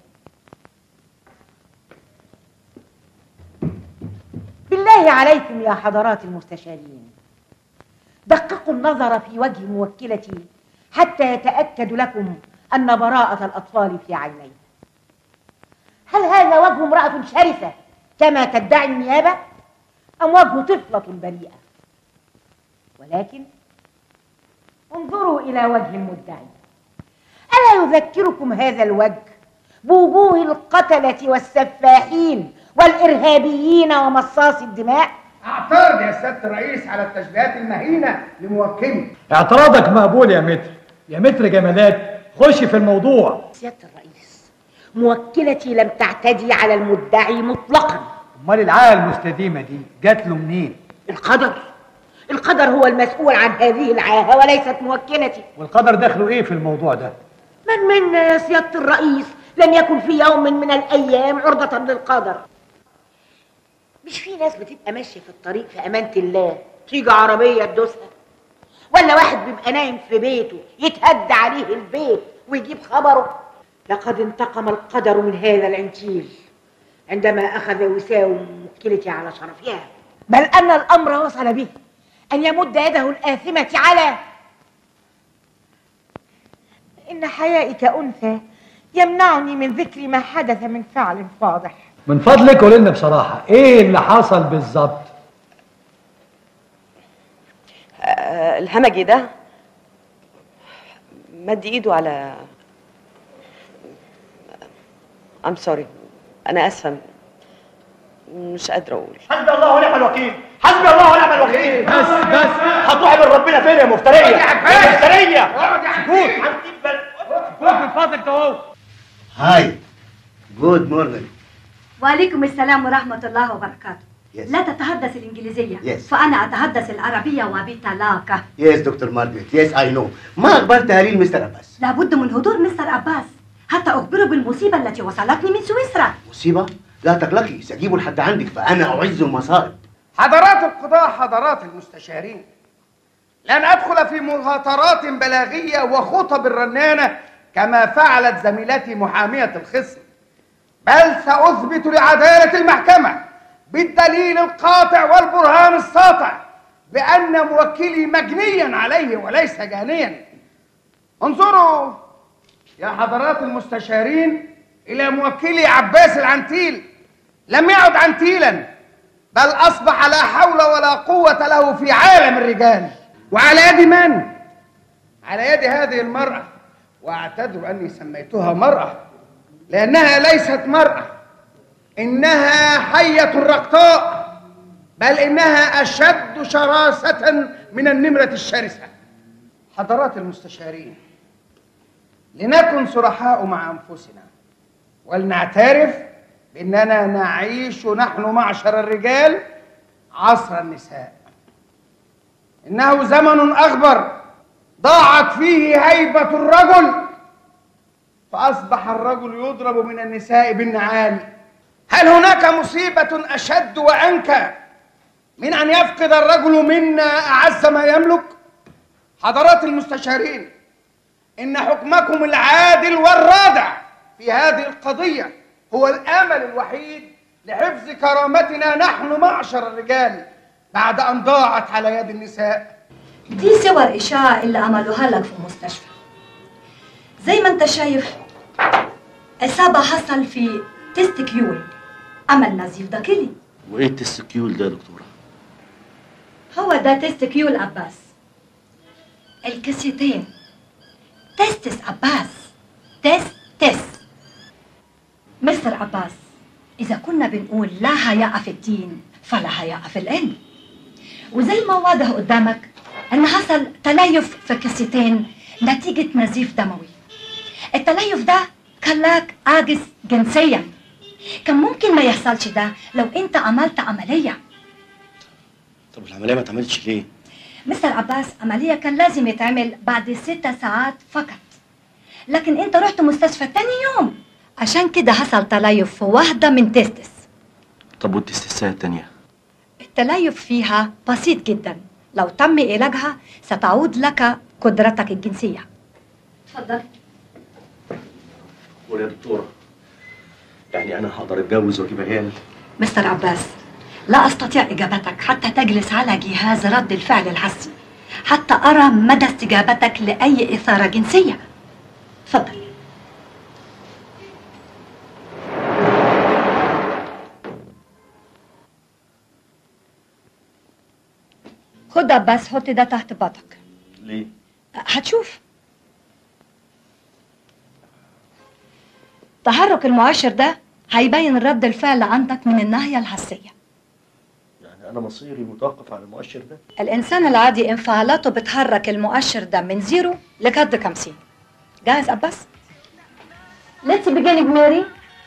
بالله عليكم يا حضرات المستشارين دققوا النظر في وجه موكلتي حتى يتأكد لكم أن براءة الأطفال في عينيه هل هذا وجه امرأة شرسة كما تدعي النيابة أم وجه طفلة بريئة ولكن انظروا إلى وجه المدعي ألا يذكركم هذا الوجه بوجوه القتلة والسفاحين والإرهابيين ومصاصي الدماء اعترض يا سياده الرئيس على التشبيهات المهينه لموكلي اعتراضك مقبول يا متر يا متر جمالات خش في الموضوع سيادة الرئيس موكلتي لم تعتدي على المدعي مطلقا امال العاهه المستديمه دي جات له منين القدر القدر هو المسؤول عن هذه العاهة وليست موكلتي والقدر دخله ايه في الموضوع ده من منا يا سيادة الرئيس لم يكن في يوم من الأيام عرضة للقدر مش في ناس بتبقى ماشية في الطريق في أمانة الله تيجي عربية تدوسها ولا واحد بيبقى نايم في بيته يتهد عليه البيت ويجيب خبره لقد انتقم القدر من هذا العنتيل عندما أخذ وساوم موكلتي على شرفها بل أن الأمر وصل به أن يمد يده الآثمة على إن حيائي كأنثى يمنعني من ذكر ما حدث من فعل فاضح من فضلك قول لنا بصراحه ايه اللي حصل بالظبط آه، الهمجي ده مد ايده على ام سوري انا اسفه مش قادره اقول حسبي الله ونعم الوكيل حسبي الله ونعم الوكيل بس بس هتروحي من ربنا فين يا مفتريه يا مفتريه سكوت سكوت من فضلك ده اهو هاي جود مورنينج وعليكم السلام ورحمة الله وبركاته Yes. لا تتحدث الإنجليزية Yes. فأنا أتحدث العربية وبطلاقة يس دكتور مارجريت يس اي نو ما اقبل تهريل مستر عباس لابد من حضور مستر عباس حتى أخبره بالمصيبة التي وصلتني من سويسرا مصيبه لا تقلقي سأجيبه لحد عندك فانا اعز المصائب حضرات القضاة حضرات المستشارين لن أدخل في مغاطرات بلاغية وخطب الرنانة كما فعلت زميلتي محامية الخصم بل سأثبت لعدالة المحكمة بالدليل القاطع والبرهان الساطع بأن موكلي مجنيا عليه وليس جانيا انظروا يا حضرات المستشارين إلى موكلي عباس العنتيل لم يعد عنتيلا بل أصبح لا حول ولا قوة له في عالم الرجال وعلى يد من؟ على يد هذه المرأة وأعتذر أني سميتها مرأة لأنها ليست مرأة إنها حية رقطاء بل إنها أشد شراسة من النمرة الشرسة حضرات المستشارين لنكن صرحاء مع أنفسنا ولنعترف بأننا نعيش نحن معشر الرجال عصر النساء إنه زمن أغبر ضاعت فيه هيبة الرجل فأصبح الرجل يضرب من النساء بالنعال هل هناك مصيبة أشد وأنكى من أن يفقد الرجل منا أعز ما يملك؟ حضرات المستشارين إن حكمكم العادل والرادع في هذه القضية هو الأمل الوحيد لحفظ كرامتنا نحن معشر الرجال بعد أن ضاعت على يد النساء دي صور إشاعة اللي عملوها لك في المستشفى زي ما انت شايف إصابة حصل في تستكيول عمل نزيف داخلي وايه التستكيول ده يا دكتوره هو ده تستكيول عباس الكسيتين تستس عباس تست تست مستر عباس إذا كنا بنقول لا حياء في الدين فلا حياء في العلم وزي ما واضح قدامك ان حصل تليف في كستين نتيجة نزيف دموي التليف ده خلاك عاجز جنسيا كان ممكن ما يحصلش ده لو انت عملت عملية طب العمليه ما اتعملتش ليه؟ مستر عباس عملية كان لازم يتعمل بعد ستة ساعات فقط لكن انت رحت مستشفى تاني يوم عشان كده حصل تليف في واحدة من تستس طب والتستسات التانية؟ التليف فيها بسيط جدا لو تم علاجها ستعود لك قدرتك الجنسية اتفضل قول يا دكتورة يعني أنا هقدر أتجوز وأجيب عيال مستر عباس لا أستطيع إجابتك حتى تجلس على جهاز رد الفعل الحسي حتى أرى مدى استجابتك لأي إثارة جنسية اتفضل خد عباس حط ده تحت باطك ليه؟ هتشوف تحرك المؤشر ده هيبين رد الفعل عندك من الناحية الحسية يعني أنا مصيري متوقف على المؤشر ده الإنسان العادي انفعالاته بتحرك المؤشر ده من زيرو لقد خمسين جاهز أبس؟ Let's begin Mary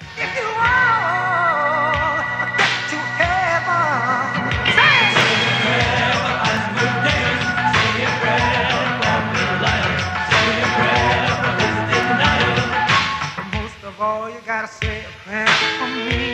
Most of all, you gotta say a prayer for me.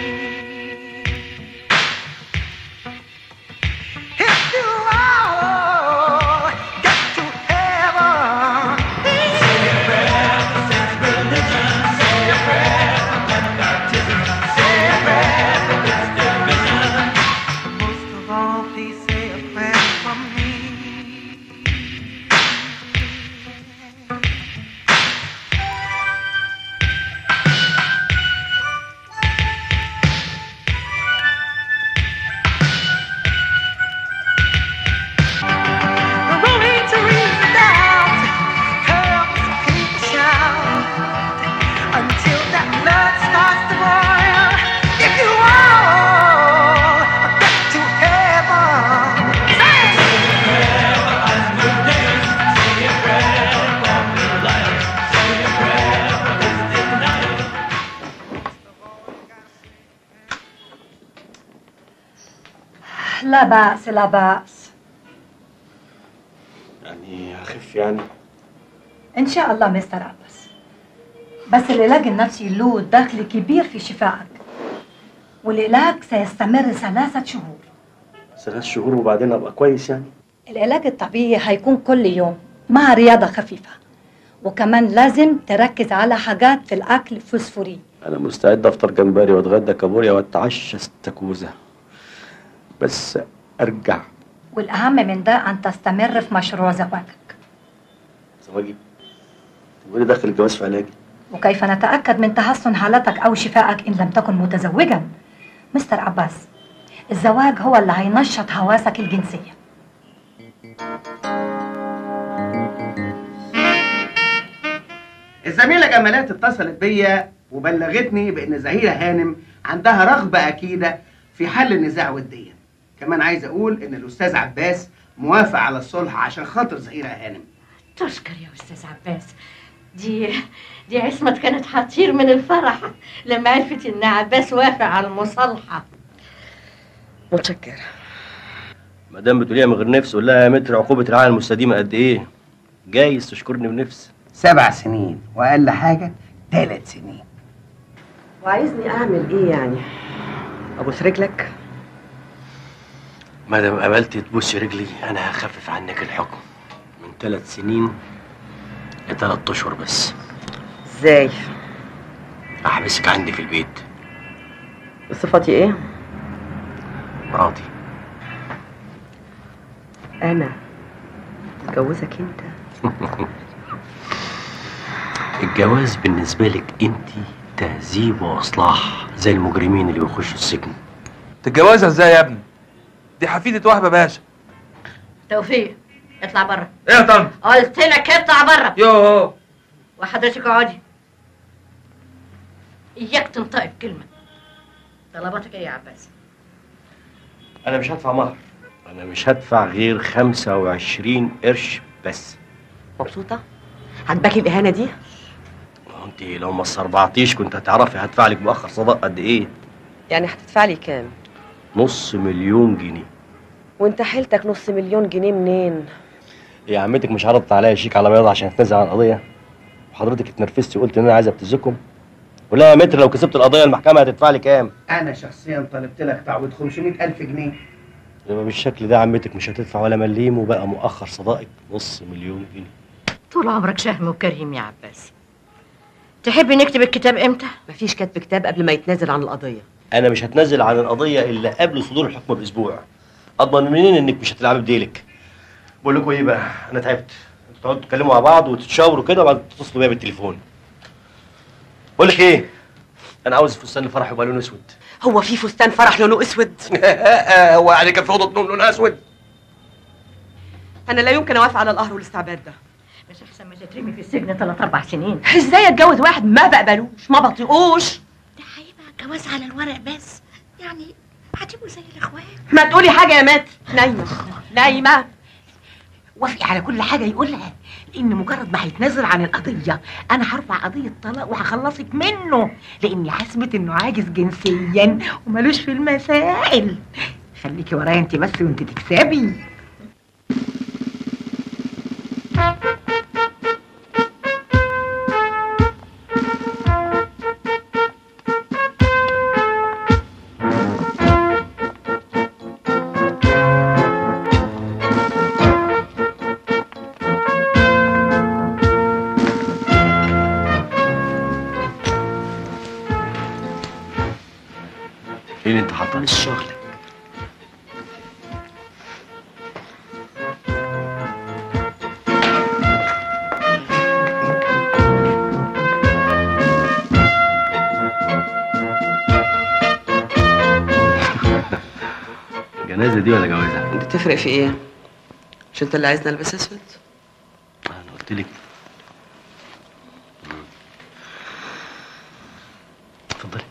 If you all get to heaven, say a prayer for sin's religion. Say a prayer for baptism. Say a prayer for this division. Most of all, please say a prayer for me. The rolling to read the down, helps people shout until that blood starts to boil. If you all get to heaven, say لا بأس لا بأس يعني هخف يعني إن شاء الله مستر عباس بس العلاج النفسي له دخل كبير في شفائك والعلاج سيستمر ثلاثة شهور ثلاث شهور وبعدين أبقى كويس يعني العلاج الطبيعي هيكون كل يوم مع رياضة خفيفة وكمان لازم تركز على حاجات في الأكل فوسفوري أنا مستعد أفطر جمبري وأتغدى كابوريا وأتعشى استاكوزا بس أرجع والأهم من ده أن تستمر في مشروع زواجك زواجي تقولي داخل الجواز في علاجي وكيف نتأكد من تحسن حالتك أو شفائك إن لم تكن متزوجا مستر عباس الزواج هو اللي هينشط حواسك الجنسية الزميلة جمالات اتصلت بيا وبلغتني بأن زهيرة هانم عندها رغبة أكيدة في حل النزاع وديا كمان عايز أقول إن الأستاذ عباس موافق على الصلح عشان خاطر زهيرة هانم تشكر يا استاذ عباس دي دي عصمت كانت هتطير من الفرح لما عرفت ان عباس وافق على المصالحه متشكر ما دام بتقوليها من غير نفس قول لها يا متر عقوبة العالم المستديمة قد إيه؟ جايز تشكرني بنفس سبع سنين وأقل حاجة ثلاث سنين وعايزني اعمل ايه يعني ابوس رجلك ما دام قبلت تبوسي رجلي أنا هخفف عنك الحكم من ثلاث سنين لثلاث أشهر بس ازاي أحبسك عندي في البيت صفتي ايه مراتي انا اتجوزك انت الجواز بالنسبة لك أنت تهذيب وإصلاح زي المجرمين اللي بيخشوا السجن تتجوزها ازاي يا ابني دي حفيدة وهبة باشا توفيق اطلع بره ايه يا طنط قلت لك اطلع بره يوه وحضرتك اقعدي اياك تنطقي بكلمه طلباتك ايه يا عباس أنا مش هدفع مهر انا مش هدفع غير 25 قرش بس مبسوطه عجباكي الاهانه دي ما هو انت لو ما استربعتيش كنت هتعرفي هدفع لك مؤخر صداق قد ايه يعني هتدفع لي كام نص مليون جنيه وانت حيلتك نص مليون جنيه منين يا عمتك مش عرضت عليا شيك على بياض عشان اتنازل عن القضيه وحضرتك اتنرفزتي وقلت ان انا عايز ابتزكم ولا يا متر لو كسبت القضيه المحكمه هتدفع لي كام انا شخصيا طلبت لك تعويض 500 الف جنيه يبقى بالشكل ده عمتك مش هتدفع ولا مليم وبقى مؤخر صداقك نص مليون جنيه طول عمرك شهم وكريم يا عباس تحبي نكتب الكتاب امتى مفيش كتب كتاب قبل ما يتنازل عن القضيه انا مش هتنازل عن القضيه الا قبل صدور الحكم باسبوع اضمن منين انك مش هتلعبي بديلك بقول لكم ايه بقى انا تعبت انتوا تقعدوا تتكلموا مع بعض وتتشاوروا كده وبعد تتصلوا بيا بالتليفون بقول لك ايه انا عاوز فستان الفرح يبقى لونه اسود هو في فستان فرح لونه اسود هو يعني كان في اوضه نوم لونها اسود انا لا يمكن اوافق على القهر والاستعباد ده مش احسن ما تترمي في السجن ثلاث اربع سنين ازاي اتجوز واحد ما بقبلوش ما بطيقوش جواز على الورق بس يعني هتبقوا زي الاخوات ما تقولي حاجه يا مات نايمه نايمه وافقي على كل حاجه يقولها لان مجرد ما هيتنازل عن القضيه انا هرفع قضيه طلاق وهخلصك منه لاني حسبت انه عاجز جنسيا ومالوش في المسائل خليكي ورايا انت بس وانت تكسبي ايه اللي انت حاطاه مش شغلك جنازه دي ولا جوازه انت تفرق في ايه مش انت اللي عايزني البس اسود انا قلت لك اتفضلي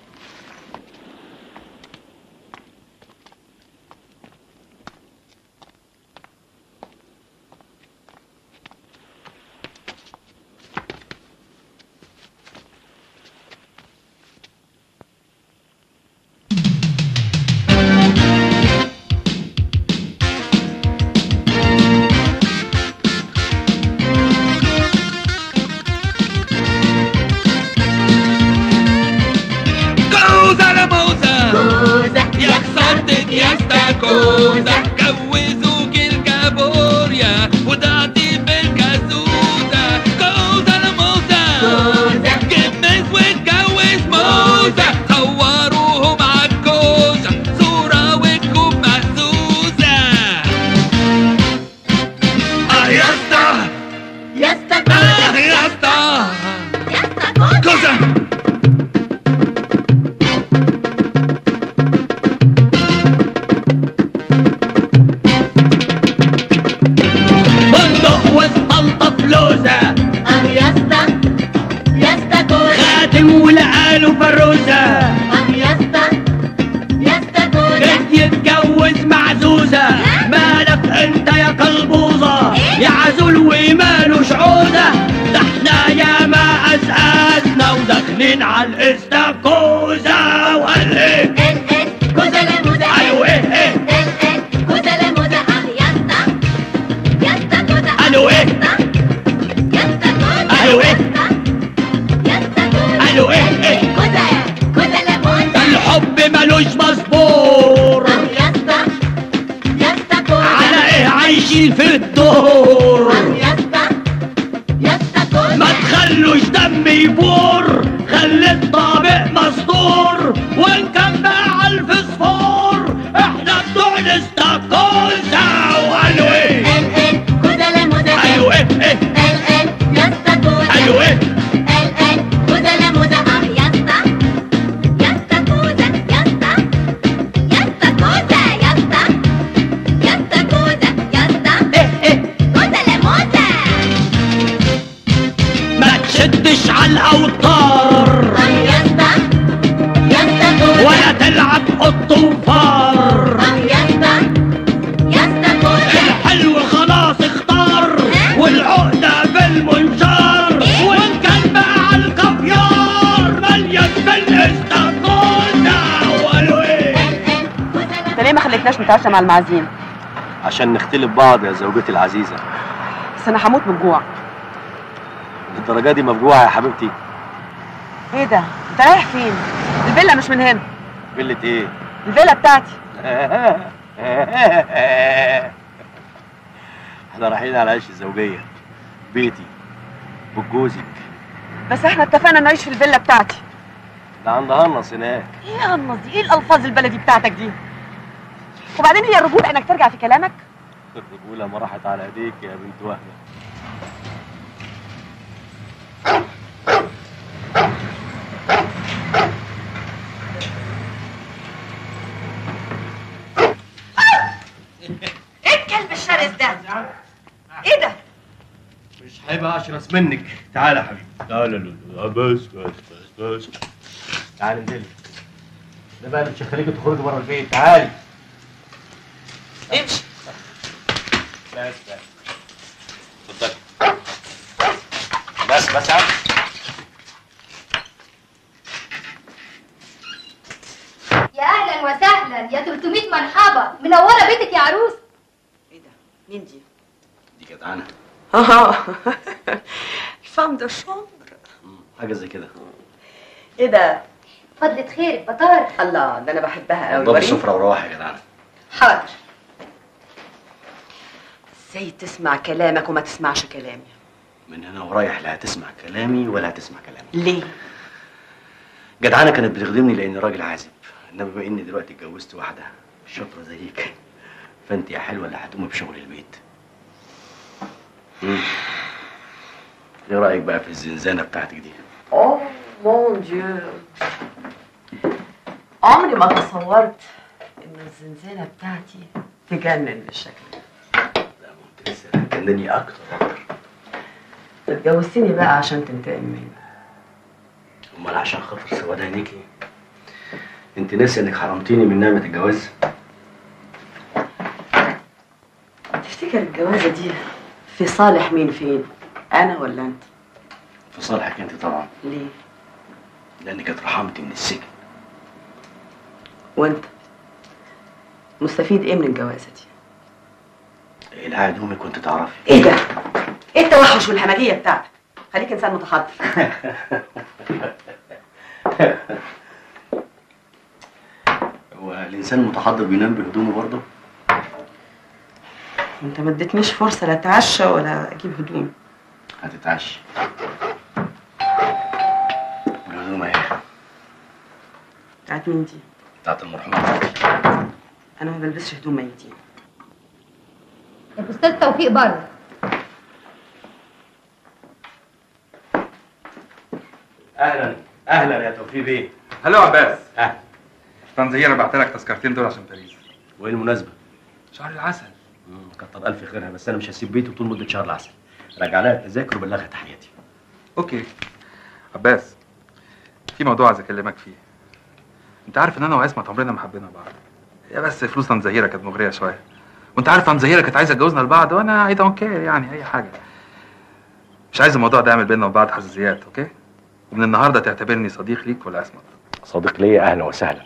كوزة لموزة كوزة يا خسرتك يا استاكوزة جوزوك الكابوريا وضعتي بالكازوزة كوزة لموزة كوزة جبنس واتجوز موزة صوروهم عالكوزة صورة وتكون مهزوزة اه يا اسطى يا اسطى اه يا اسطى يا اسطى كوزة بندق والطلطة فلوزة اه يا اسطى يا اسطى كوزة خاتم والعاله فروزة اه يا اسطى يا اسطى كوزة بنت يتجوز معزوزة مالك انت يا كلبوزة يا عزول ومالوش عوزة ده احنا يا ما أزأزنا وداخلين على الاستاكوزة وقال ايه كوزة لموزة قالوا ايه ايه كوزة لموزة اه يا اسطى يا اسطى كوزة قالوا ايه يا اسطى كوزة قالوا ايه يا اسطى كوزة قالوا ايه ايه كوزة كوزة لموزة الحب ملوش مصبور اه يا اسطى يا اسطى كوزة على ايه عايشين في الدور يا اسطى يا اسطى كوزة ما تخلوش دم يبور خلي الطابق مسطور وان كان باع الفسفور احنا بتوع الاستاكوزا وقالوا ايه كوزة لموزة قالوا ايه ايه يا اسطى كوزة قالوا ايه كوزة لموزة اه يا اسطى يا اسطى كوزة يا اسطى يا اسطى كوزة يا اسطى يا اسطى كوزة يا اسطى ايه ايه كوزة لموزة ما تشدش على الاوتار اه يا اسطى يا اسطى كوزة نتعشى مع المعازيم عشان نختلف بعض يا زوجتي العزيزة بس انا هموت من الجوع للدرجة دي مفجوعة يا حبيبتي ايه ده انت رايح فين الفيلا مش من هنا فيلة ايه؟ الفيلا بتاعتي احنا رايحين على عيش الزوجية بيتي وجوزك بس احنا اتفقنا نعيش في الفيلا بتاعتي ده عند هنص هناك ايه يا هنص دي ايه الالفاظ البلدي بتاعتك دي وبعدين هي الرجوله انك ترجع في كلامك الرجولة ما راحت على ايديك يا بنت وهبة ايه الكلب الشرس ده ايه ده مش هيبقى اشرس منك تعالى يا حبيبي لا لا لا لا بس بس بس بس تعالي انزلي ده بقى اللي مش هيخليكي تخرجي بره البيت تعالي امشي بس بس اتفضلي بس بس يا عم يا اهلا وسهلا يا 300 مرحبا منوره بيتك يا عروس مين دي دي جدعانة اه الفام دو شومبر حاجة زي كده ايه ده فضلة خير بطار الله ده انا بحبها قوي ضب وريني. السفرة وروح يا جدعانة حاضر ازاي تسمع كلامك وما تسمعش كلامي من هنا ورايح لا هتسمع كلامي ولا هتسمع كلامي ليه جدعانة كانت بتخدمني لاني راجل عازب انما بما اني دلوقتي اتجوزت واحدة شاطرة زيك فانت يا حلوة اللي هتقومي بشغل البيت مم. ايه رأيك بقى في الزنزانة بتاعتك دي؟ اوه مون ديو عمري ما تصورت ان الزنزانه بتاعتي تجنن بالشكل ده كنني اكتر اتجوزتني بقى عشان تنتقم مني امال عشان خاطر سواد عينيكي انت ناسي انك حرمتيني من نعمة الجواز تفتكر الجوازه دي في صالح مين فين انا ولا انت في صالحك انت طبعا ليه لانك اترحمتي من السجن وانت مستفيد ايه من الجوازه دي القاعد امك كنت تعرفي ايه ده ايه التوحش والهمجيه بتاعتك خليك انسان متحضر هو الانسان المتحضر بينام بهدومه برضه انت ما اديتنيش فرصه لا اتعشى ولا اجيب هدوم هتتعشى والهدوم اهي بتاعت مين دي بتاعت المرحوم انا ما بلبسش هدوم ميتين الاستاذ توفيق بره اهلا اهلا يا توفيق بيه هلو عباس اهلا تنزيره بعت لك تذكرتين دول عشان باريس وايه المناسبة؟ شهر العسل مم، كتر الف خيرها بس انا مش هسيب بيتي طول مدة شهر العسل راجع لها التذاكر وبلغها تحياتي اوكي عباس في موضوع عايز اكلمك فيه انت عارف ان انا وعصمت عمرنا ما حبينا بعض يا بس فلوس تنزهيره كانت مغريه شويه وانت عارف تنزهيره كانت عايزه تجوزنا لبعض وانا اي دونت كير يعني اي حاجه مش عايز الموضوع ده يعمل بيننا وبعض حساسيات اوكي ومن النهارده تعتبرني صديق ليك ولعصمت صديق ليا اهلا وسهلا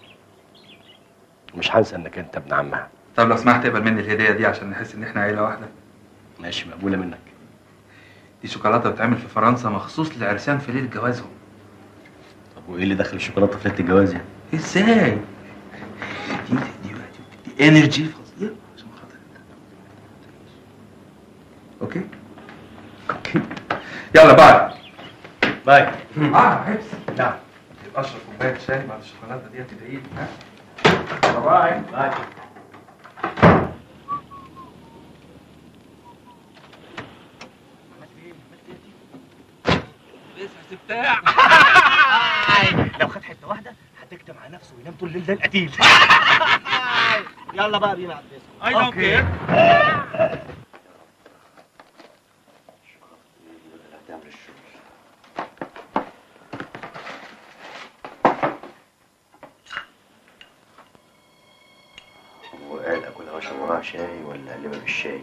مش هنسى انك انت ابن عمها طب لو سمحت اقبل مني الهديه دي عشان نحس ان احنا عيله واحده ماشي مقبولة منك دي شوكولاته بتتعمل في فرنسا مخصوص للعرسان في ليله جوازهم طب وايه اللي دخل الشوكولاتة في ليلة الجواز يعني؟ ازاي دي دي دي, دي انرجي فظيعه عشان خاطر اوكي اوكي يلا باي باي اه عبس نعم يبقى اشرب كوبايه شاي بعد الشوكولاته دي تدعي لي ها باي باي بتاع لو خد حته واحده هتكتم على نفسه وينام طول الليل ده القتيل يلا بقى بينا على الديسكو I don't care. هو قاعد اكلها واشرب وراها شاي ولا اقلبها بالشاي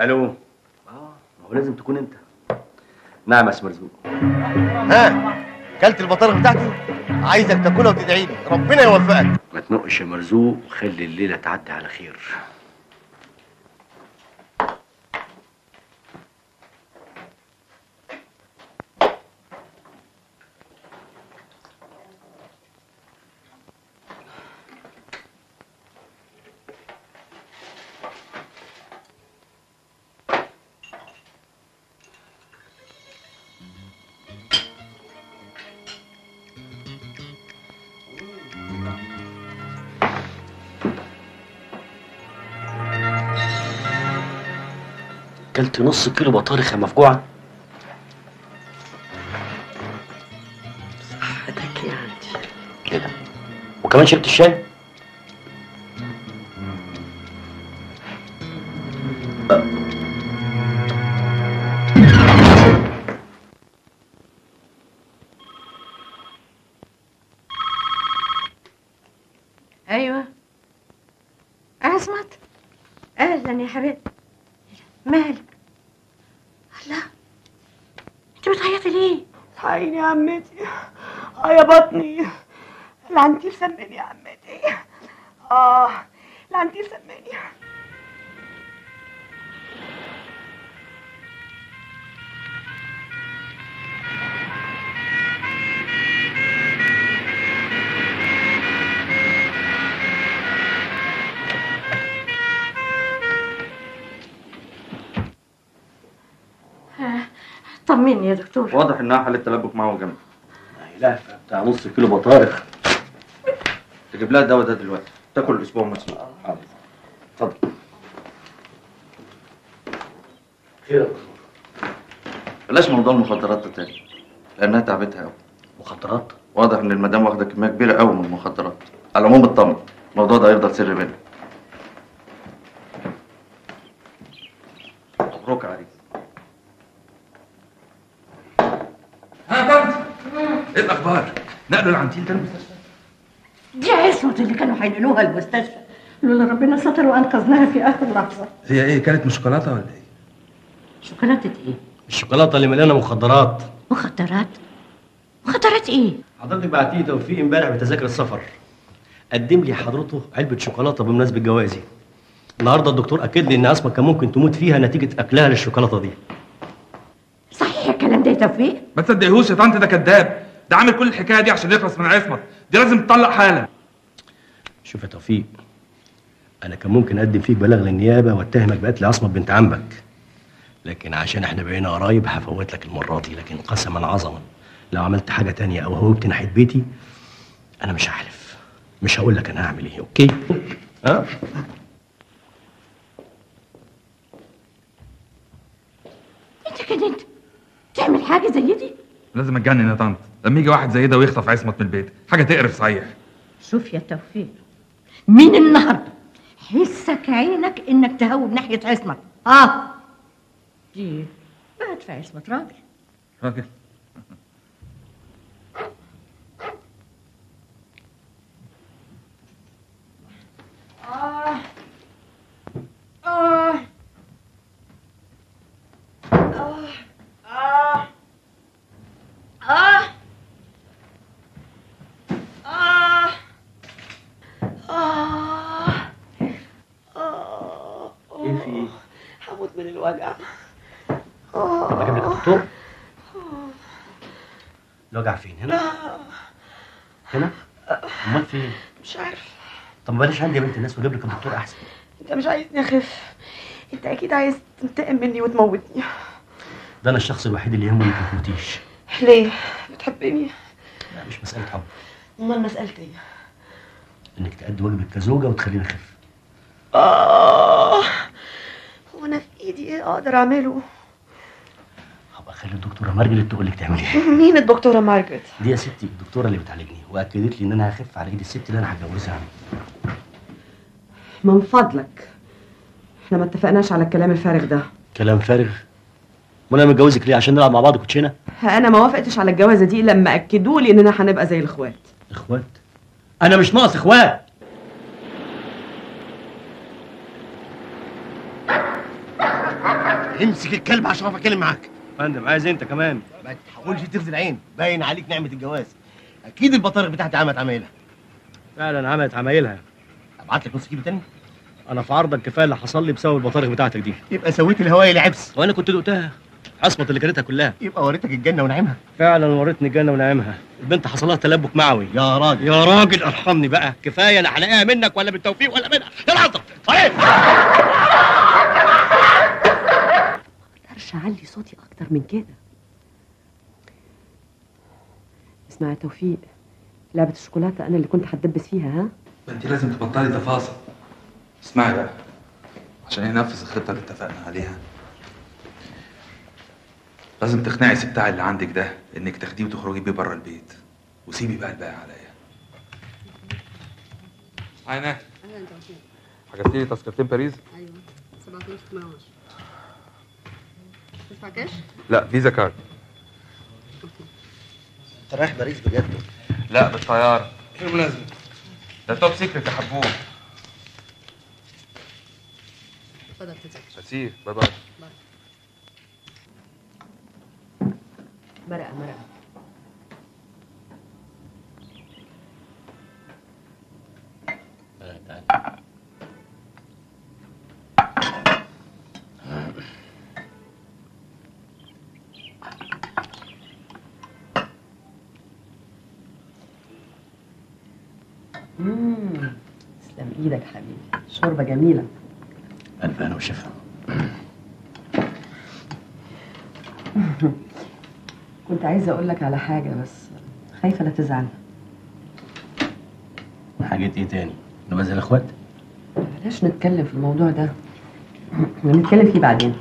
الو اه ما هو لازم تكون انت نعم يا اسم مرزوق ها كلت البطارخ بتاعتي عايزك تاكلها وتدعي لي ربنا يوفقك ما تنقش يا مرزوق خلي الليله تعدي على خير كلت نص كيلو بطارخ يا مفجوعه صحتك يا عندي كده وكمان شربت الشاي ايوه عصمت اهلا يا حبيبتي مالك الله انت بتعيطي ليه عيني يا عمتي اه يا بطني العنتيل سمني يا عمتي اه العنتيل سمني آه، طمني يا دكتور واضح انها حاله تلبك معه جامد لا بتاع نص كيلو بطارخ تجيب لها الدواء ده دلوقتي تاكل اسبوع مسلوق حاضر اتفضل خير بلاش موضوع المخدرات ده تاني لانها تعبتها قوي مخدرات واضح ان المدام واخده كميه كبيره قوي من المخدرات على العموم اطمن الموضوع ده هيفضل سر بينا مبروك يا عريس ها بنت ايه الاخبار؟ نقلوا العنتيل ده المستشفى دي عصمت اللي كانوا هينقلوها المستشفى لولا ربنا ستر وانقذناها في اخر لحظه هي ايه كانت من شوكولاته ولا ايه؟ شوكولاته ايه الشوكولاته اللي مليانه مخدرات مخدرات مخدرات ايه حضرتك بعتيه توفيق امبارح بتذاكر السفر قدم لي حضرته علبه شوكولاته بمناسبه جوازي النهارده الدكتور اكد لي ان اسماء كان ممكن تموت فيها نتيجه اكلها للشوكولاته دي صحيح الكلام ده يا توفيق ما تصدقيهوش يا طنط ده كذاب ده عامل كل الحكايه دي عشان يخلص من عصمت دي لازم تطلق حالا شوف يا توفيق انا كان ممكن اقدم فيك بلاغ للنيابه واتهمك بقتل عصمت بنت عمك لكن عشان احنا بقينا قرايب هفوت لك المره دي لكن قسما عظما لو عملت حاجه تانية او هوبت ناحيه بيتي انا مش هحلف مش هقول لك انا هعمل ايه اوكي ها انت كده انت تعمل حاجه زي دي لازم اتجنن يا طنط لما يجي واحد زي ده ويخطف عصمت من البيت حاجه تقرف صحيح شوف يا توفيق من النهارده حسك عينك انك تهوب ناحيه عصمت اه دي بقت في عصمت راجل راجل آه آه آه آه آه آه آه آه ايه في ايه؟ هموت من الوجع طب اجيب لك الدكتور الوجع فين هنا هنا امال فين مش عارف طب بلاش عندي يا بنت الناس واجيب لك الدكتور احسن انت مش عايزني اخف انت اكيد عايز تنتقم مني وتموتني ده انا الشخص الوحيد اللي يهمه انك ما تموتيش ليه بتحبني لا مش مساله حب امال مسألتي ايه انك تأدي واجبك كزوجه وتخليني اخف اه هو انا في ايدي ايه اقدر اعمله هبقى اخلي الدكتوره مارجريت تقول لك تعملي ايه مين الدكتوره مارجريت دي يا ستي الدكتوره اللي بتعالجني واكدت لي ان انا هخف على ايد الست اللي انا هتجوزها من فضلك احنا ما اتفقناش على الكلام الفارغ ده كلام فارغ وانا متجوزك ليه عشان نلعب مع بعض كوتشينه انا ما وافقتش على الجوازه دي لما اكدوا لي اننا هنبقى زي الاخوات اخوات انا مش ناقص اخوات امسك الكلب عشان اعرف اتكلم معاك فندم عايز انت كمان ما تحاولش تغزي العين باين عليك نعمه الجواز اكيد البطارخ بتاعتي عملت عمايلها فعلا عملت عمايلها ابعت لك نص كيلو تاني انا في عرضك كفايه اللي حصل لي بسبب البطارخ بتاعتك دي يبقى سويت الهوايه لعبس وانا كنت دقتها عصمت اللي كلتها كلها يبقى وريتك الجنه ونعيمها فعلا وريتني الجنه ونعيمها البنت حصل لها تلبك معوي يا راجل يا راجل ارحمني بقى كفايه انا هلاقيها منك ولا بالتوفيق ولا منها يا العطر صحيح اقدرش اعلي صوتي اكتر من كده اسمع يا توفيق لعبة الشوكولاتة أنا اللي كنت هتدبس فيها ها؟ ما انت لازم تبطلي تفاصيل اسمعي بقى عشان ينفذ الخطه اللي اتفقنا عليها لازم تقنعي سبتاع اللي عندك ده انك تاخديه وتخرجي بيه بره البيت وسيبي بقى الباقي عليا عيناه أهلا توفيق حجزتي لي تذكرتين باريس أيوه 17 18 تدفع كاش؟ لا فيزا كارد انت رايح باريس بجد لا بالطياره ايه الملازمه ده توب سيكريت يا حبوب اتفضل تذاكر ميرسي باي باي مرقة مرقة مم. تسلم ايدك حبيبي شوربة جميلة الف انا وشفا كنت عايزة اقول لك على حاجة بس خايفة لا تزعل حاجات ايه تاني نبقى زي الاخوات بلاش نتكلم في الموضوع ده نتكلم فيه بعدين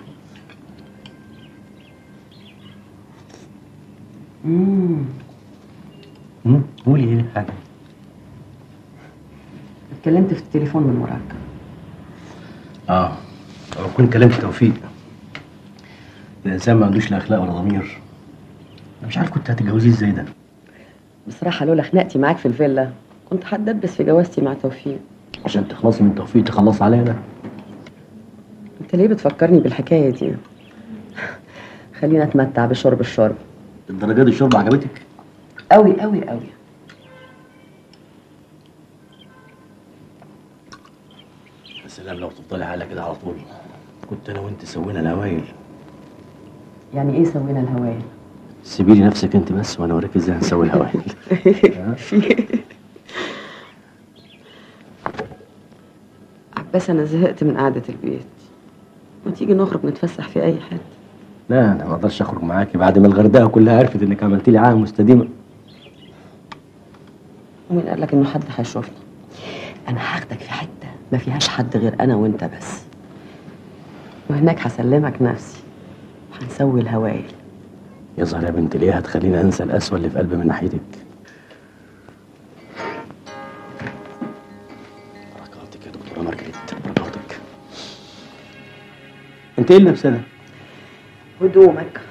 امم مم، قولي ايه حاجه اتكلمت في التليفون من وراك اه لو كنت كلمت توفيق الانسان ما عندوش لا اخلاق ولا ضمير انا مش عارف كنت هتتجوزيه ازاي ده بصراحة لولا خناقتي معاك في الفيلا كنت هتدبس في جوازتي مع توفيق عشان تخلصي من توفيق تخلصي عليا انا انت ليه بتفكرني بالحكاية دي خلينا اتمتع بشرب الشرب الدرجه دي الشوربه عجبتك قوي قوي قوي يا سلام لو تفضلي حالة كده على طول كنت انا وانت سوينا الهوايل يعني ايه سوينا الهوايل سيبي لي نفسك انت بس وانا اوريك ازاي هنسوي الهوايل عباس انا زهقت من قعدة البيت ما تيجي نخرج نتفسح في اي حتة لا انا ما اقدرش اخرج معاكي بعد ما الغردقه كلها عرفت انك عملت لي عاهه مستديمه ومين قال لك انه حد هيشوفنا انا هاخدك في حتة ما فيهاش حد غير انا وانت بس وهناك هسلمك نفسي وهنسوي الهوايل يظهر يا بنت ليه هتخليني انسى القسوه اللي في قلبي من ناحيتك بركاتك يا دكتوره مارجريت بركاتك انت ايه اللي لابسه ده؟ هدومك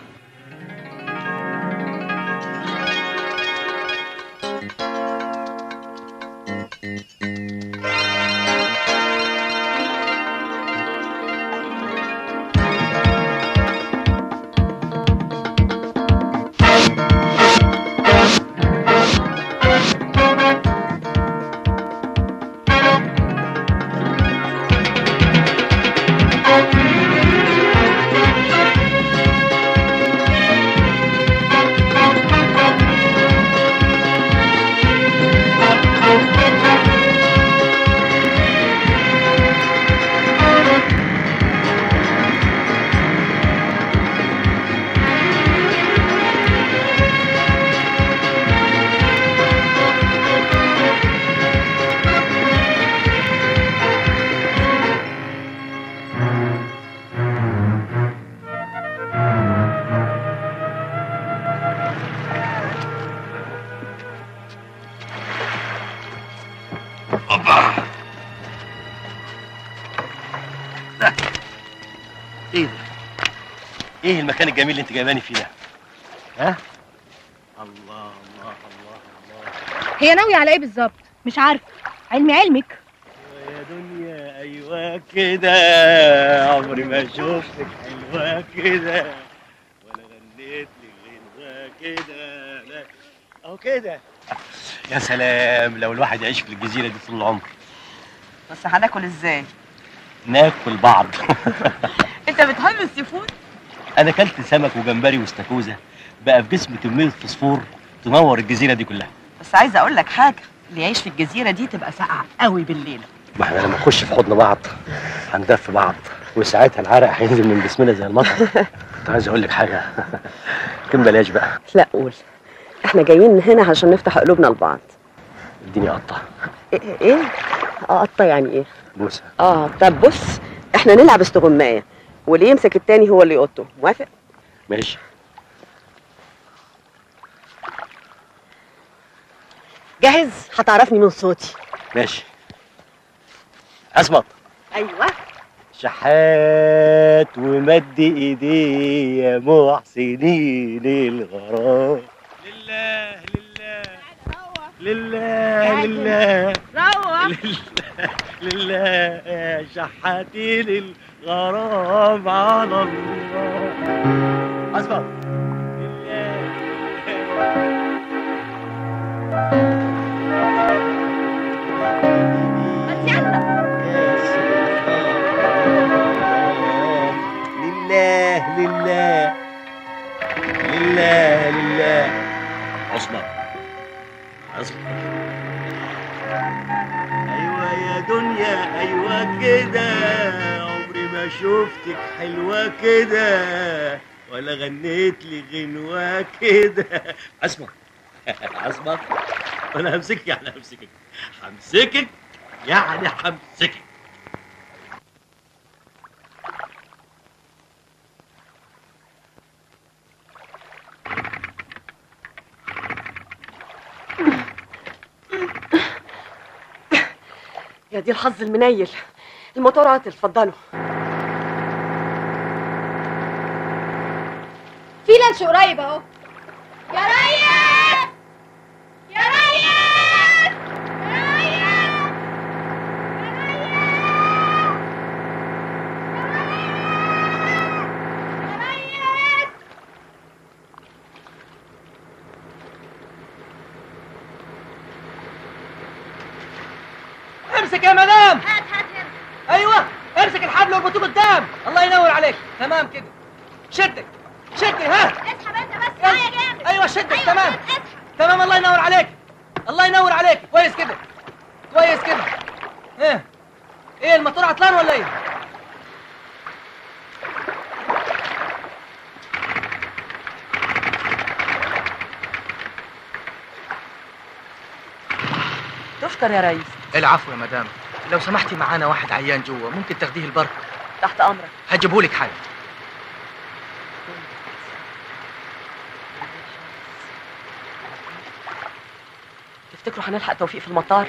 ايه ده؟ ايه المكان الجميل اللي انت جايباني فيه ده؟ ها؟ الله الله الله الله هي ناوية على ايه بالظبط مش عارفة علمي علمك يا دنيا ايوه حلوة كده عمري ما شفتك حلوة كده ولا غنيت لي غنوة كده لا اهو كده يا سلام لو الواحد يعيش في الجزيرة دي طول العمر بس هناكل ازاي ناكل بعض انت بتحب السي فود انا اكلت سمك وجمبري واستاكوزا بقى في جسمي كمية فوسفور تنور الجزيرة دي كلها بس عايزه اقول لك حاجه اللي يعيش في الجزيره دي تبقى ساقعه قوي بالليل ما احنا لما نخش في حضن بعض هندف بعض وساعتها العرق هينزل من جسمنا زي المطر كنت عايز اقول لك حاجه لكن بلاش بقى لا قول احنا جايين هنا عشان نفتح قلوبنا لبعض اديني قطه ايه ايه اه قطه يعني ايه بوسه اه طب بص احنا نلعب استغمايه واللي يمسك التاني هو اللي يقطه موافق ماشي جاهز هتعرفني من صوتي ماشي اسمط ايوه شحات ومد ايديه يا محسنين الغرام لله لله لله روح لله يا شحاتين الغرام على الله اسمع لله لله لله لله اصبر اصبر ايوه يا دنيا ايوه كده عمري ما شفتك حلوه كده ولا غنيت لي غنوه كده اسمع اسمع انا همسكك يعني همسكك همسكك يعني همسكك يا دي الحظ المنيل الموتور عاطل اتفضلوا في لانش قريب اهو يا ريس يا ريس امسك يا مدام ايوه امسك الحبل واربطيه قدام الله ينور عليك تمام كده شدك شدي ها اسحب انت بس معايا جامد ايوه شدك تمام تمام الله ينور عليك الله ينور عليك كويس كده كويس كده ايه ايه الموتور عطلان ولا ايه تشكر يا ريس العفو يا مدام لو سمحتي معانا واحد عيان جوه ممكن تاخديه البر تحت امرك هجيبهولك حالا تفتكروا هنلحق توفيق في المطار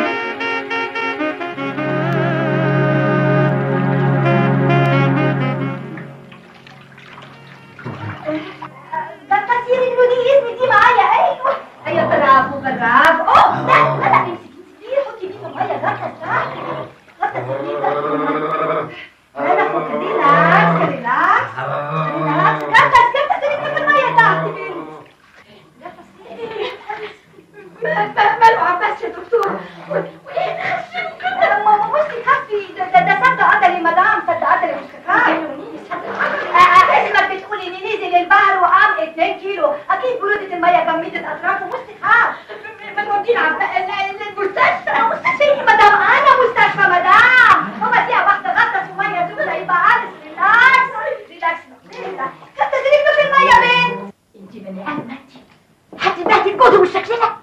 ده كثير المدير دي معايا ايوه ايوه برافو برافو اوه لا لا لا امسكي امسكي حطي دي في الميه غطى الساعه غطى الساعه انا كنت ريلاكس ريلاكس ريلاكس غطى غطى سيبك في الميه تحت ماله عباس يا دكتور وايه خشن كده ما مش تخفي ده ده ده صد عضلي مدام صد عضلي مش كفايه اسمك بتقول ان نزل البحر وقام 2 كيلو اكيد برودة الميه جمدت اطرافه مش تخاف ما تودينا عب- ال- ال- المستشفى مستشفى ايه مدام انا مستشفى مدام هما فيها واحده غطس في ميه سودة يبقى عارف ريلاكس ريلاكس ريلاكس كنت تدريك في الميه يا بنت انت بني ادمه انت هتبهدي الجوز بالشكل ده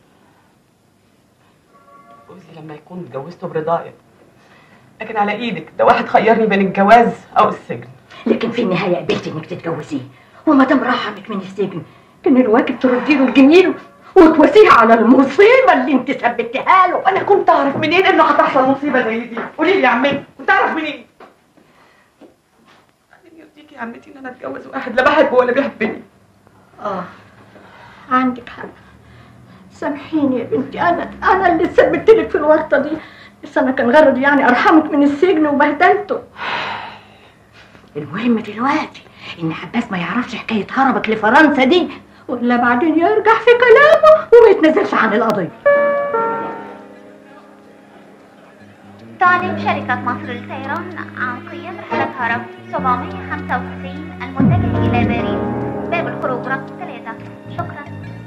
جوزي لما يكون اتجوزته برضايا لكن على ايدك ده واحد خيرني بين الجواز او السجن لكن في النهاية قبلتي انك تتجوزيه وما دام رحمك من السجن كان الواجب تردي له الجميل وتواسيه على المصيبة اللي انت ثبتها له انا كنت اعرف منين انه هتحصل مصيبه زي دي قولي لي يا عمتي كنت اعرف منين بعدين يرضيكي يا عمتي ان انا اتجوز واحد لا بحبه ولا بيحبني اه عندك حق سامحيني يا بنتي انا انا اللي ثبت لك في الورطة دي بس انا كان غرضي يعني ارحمك من السجن وبهدلته المهم دلوقتي ان عباس ما يعرفش حكايه هربك لفرنسا دي ولا بعدين يرجع في كلامه وما يتنازلش عن القضيه تعلن شركة مصر للطيران عن قيام رحلة هرب 795 المتجهة إلى باريس باب الخروج رقم 3 شكرا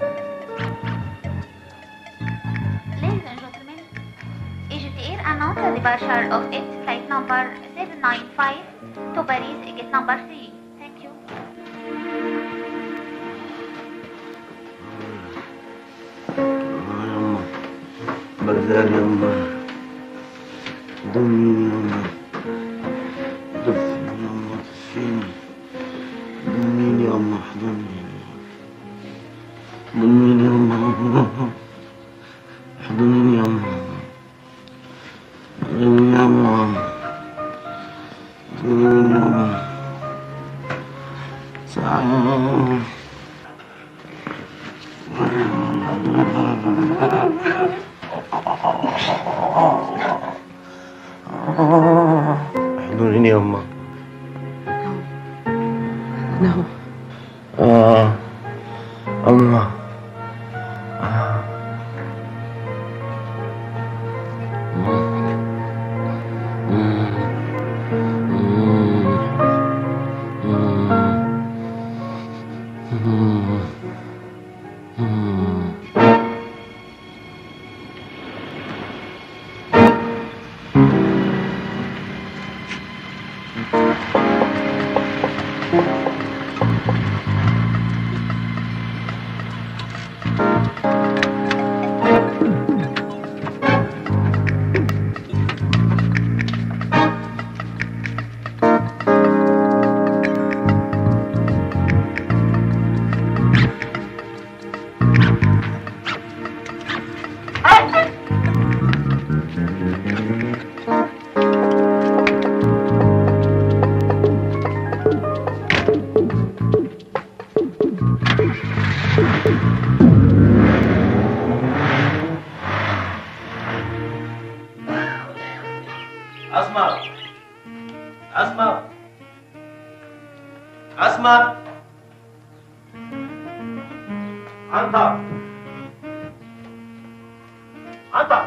Ladies and gentlemen, Egypt Air announced the departure of its flight number 795 to Paris, gate number 3. Thank you. بغداد يما ضمني يما دفني يما دفيني ضمنيني يما احضني ضمنيني يما احضنيني يما احضنيني يما احضنيني يما ساعة احضنيني يما نعم آه أما آه. اسمع اسمع اسمع عنتر عنتر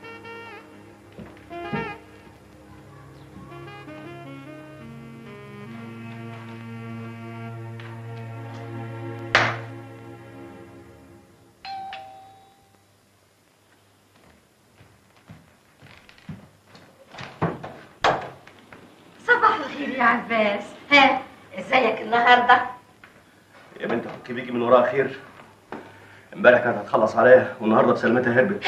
صباح الخير يا عباس ها ازيك النهارده يا بنت اخوك بيجي من وراها خير امبارح كانت هتخلص عليا والنهارده بسلمتها هربت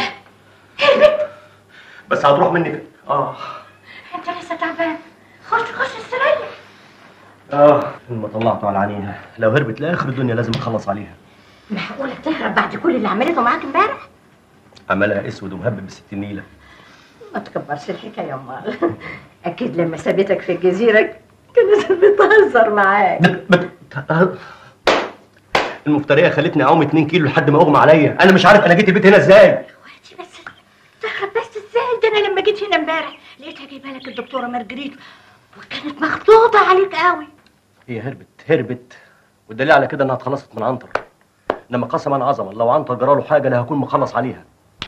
بس هتروح مني فين؟ اه انت لسه تعبان خش خش استريح اه ما طلعته على عينيها لو هربت لاخر الدنيا لازم اخلص عليها معقوله تهرب بعد كل اللي عملته معاك امبارح عملها اسود ومهبب بستين نيله ما تكبرش الحكايه امال اكيد لما سابتك في الجزيره كانت بتهزر معاك المفتريه خلتني اعوم 2 كيلو لحد ما اغمى عليا انا مش عارف انا جيت البيت هنا ازاي تهرب بس ازاي ده انا لما جيت هنا امبارح لقيتها جايبه لك الدكتوره مارجريت وكانت مخطوطه عليك قوي هي هربت هربت والدليل على كده انها اتخلصت من عنتر انما قسما عظما لو عنتر جراله حاجه انا هكون مخلص عليها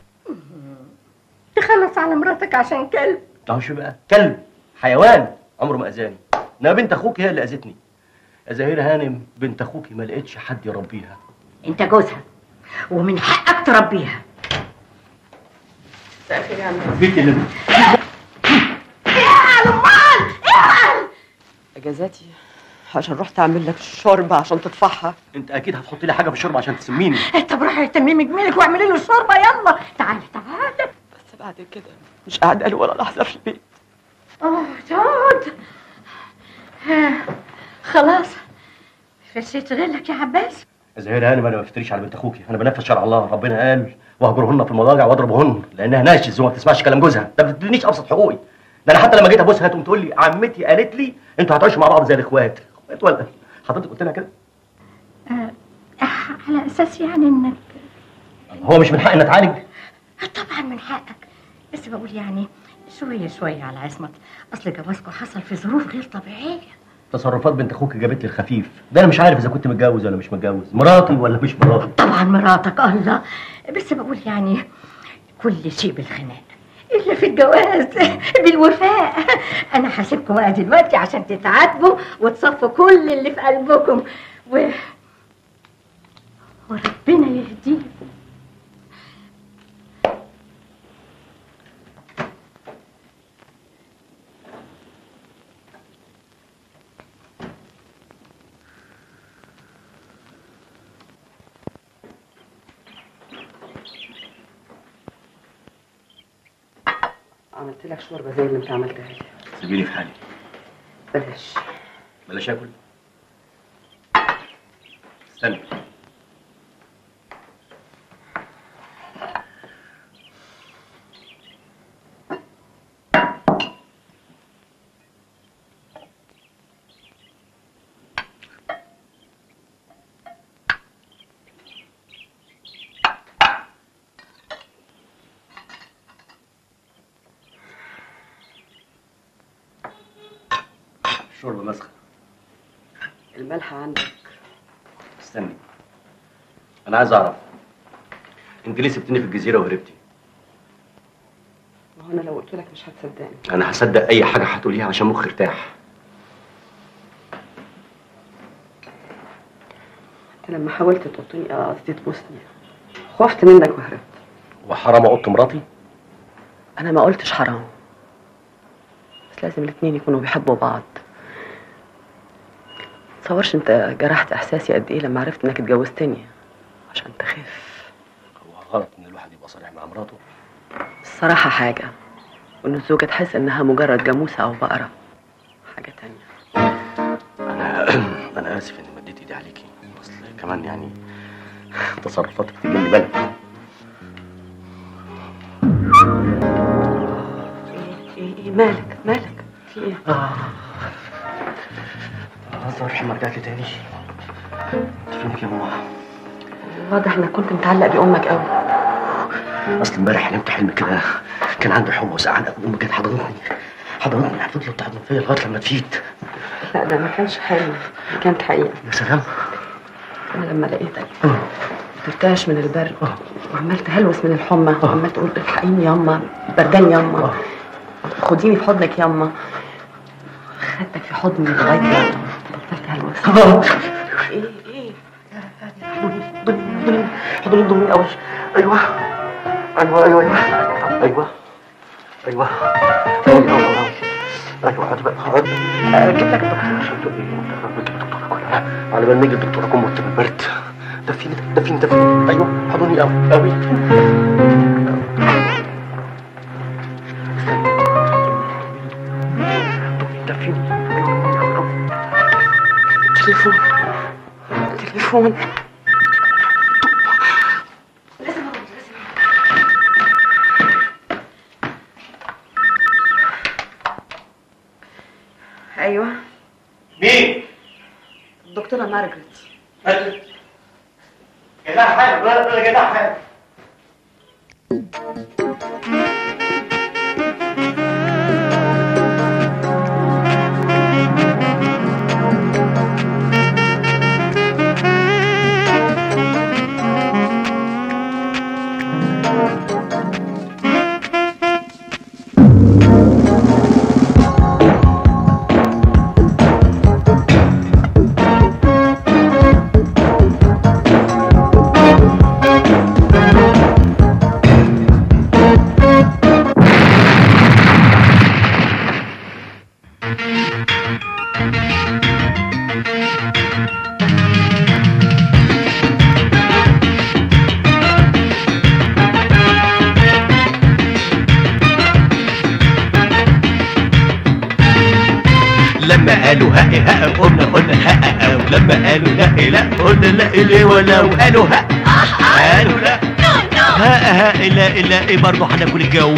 تخلص على مراتك عشان كلب اهو شو بقى كلب حيوان عمره ما اذاني انما بنت اخوك هي اللي اذتني يا زهير هانم بنت اخوكي ما لقيتش حد يربيها انت جوزها ومن حقك تربيها مساء يا عم بيتي اللي اجازاتي عشان رحت اعمل لك شوربه عشان تطفحها انت اكيد هتحطي لي حاجه في الشوربه عشان تسميني طب روحي تميمي جميلك واعملي له الشوربه يلا تعالي تعالي بس بعد كده مش قاعده له ولا لحظه في البيت اه جود ها خلاص فشيت غيرك يا عباس يا زهير هانم انا ما بفتريش على بنت اخوكي انا بنفذ شرع الله ربنا قال واهجرهن في المضاجع واضربهن لانها ناشز وما بتسمعش كلام جوزها ده ما بتدينيش ابسط حقوقي ده انا حتى لما جيت ابوسها تقوم تقول لي عمتي قالت لي انتوا هتعيشوا مع بعض زي الاخوات اخوات ولا حضرتك قلت لها كده آه على اساس يعني انك هو مش من حقي ان اتعالج طبعا من حقك بس بقول يعني شويه شويه على عصمت اصل جوازكم حصل في ظروف غير طبيعيه تصرفات بنت اخوك جابت لي الخفيف ده انا مش عارف اذا كنت متجوز ولا مش متجوز مراتي ولا مش مراتي طبعا مراتك الله بس بقول يعني كل شيء بالخناق الا في الجواز بالوفاء انا هسيبكم بقى دلوقتي عشان تتعاتبوا وتصفوا كل اللي في قلبكم و... وربنا يهديكم عملت لك شوربه زي اللي انت عملتها لي سيبيني في حالي بلاش بلاش اكل استنى شوربه مسخه الملح عندك استني انا عايز اعرف انت ليه سبتني في الجزيره وهربتي ما هو انا لو قلت لك مش هتصدقني انا هصدق اي حاجه هتقوليها عشان مخي ارتاح انت لما حاولت تقطني اه قصدي تبوسني خفت منك وهربت وحرام اقط مراتي انا ما قلتش حرام بس لازم الاتنين يكونوا بيحبوا بعض تصورش انت جرحت احساسي قد ايه لما عرفت انك اتجوزتني عشان تخاف هو غلط ان الواحد يبقى صريح مع مراته الصراحة حاجة وان الزوجة تحس انها مجرد جاموسة او بقرة حاجة تانية انا انا اسف اني مديت ايدي عليكي اصل كمان يعني تصرفاتك تجيب لي بالك ايه ايه مالك مالك في ايه اه ظهر ما رجعت لي تاني انت فينك يا ماما واضح انك كنت متعلق بامك قوي اصل امبارح حلمت حلم كده كان عندي حمى وسقعان قوي امي كانت حضنتني حضنتني فضلت تحضن فيا لغايه لما تفيت لا ده ما كانش حلم دي كانت حقيقة يا سلام انا لما لقيتك ترتعش من البرد وعمال تهلوس من الحمى وعمال تقول الحقيني ياما بردان ياما خديني في حضنك ياما خدتك في حضني لغايه ما بطلت هلوس ايه ايه حضني ضمني قوي ايوه ايوه ايوه ايوه ايوه ايوه قوي قوي قوي ايوه اقعدي بقى اقعدي اجيب لك الدكتور عشان تقول ايه انت بتجيب الدكتوره كلها على بال ما يجي الدكتور اكون مت من البرد دفيني دفيني دفيني ايوه حضني قوي قوي دفيني تليفون تليفون ايوه مين؟ الدكتوره مارجريت جدع حاجة ولا ولا جدع حاجة لما قالوا هقي هقي قلنا قلنا هقا ولما قالوا لا لا قلنا لا ليه ولو قالوا هق قالوا لا هقا هقي لا لا برضه هناكل الجو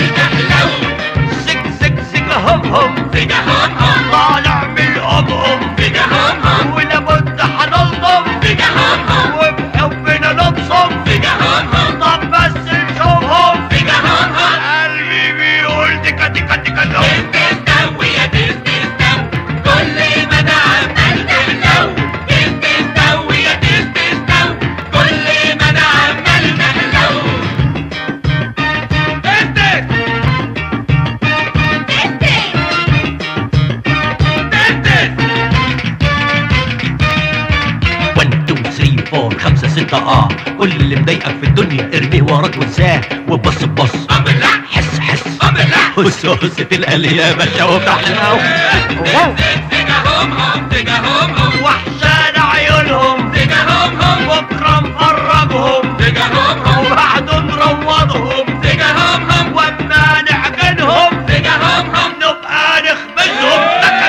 سك سك سك هم هم طالع من الأم أم كده اه كل اللي مضايقك في الدنيا ارميه وراك وانساه وبص بص حس حس هس هس تلقى لي يا باشا وبتحلو وحشان عيونهم بكره نفرجهم وبعده نروضهم واما نعجنهم نبقى نخبزهم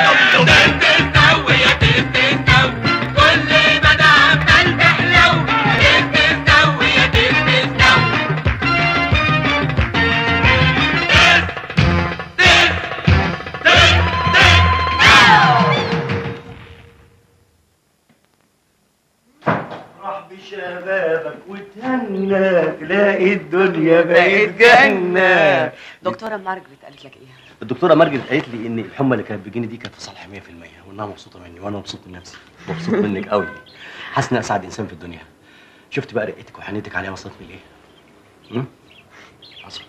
راح بشبابك وتهنى تلاقي الدنيا بقت جنة دكتورة مارجريت قالت لك ايه؟ الدكتوره مارجريت قالت لي ان الحمى اللي كانت بتجيني دي كانت في صالحي 100% وانها مبسوطه مني وانا مبسوط من نفسي مبسوط منك قوي حاسس اني اسعد انسان في الدنيا شفت بقى رقتك وحنيتك عليها وصلتني لايه؟ م? عظيم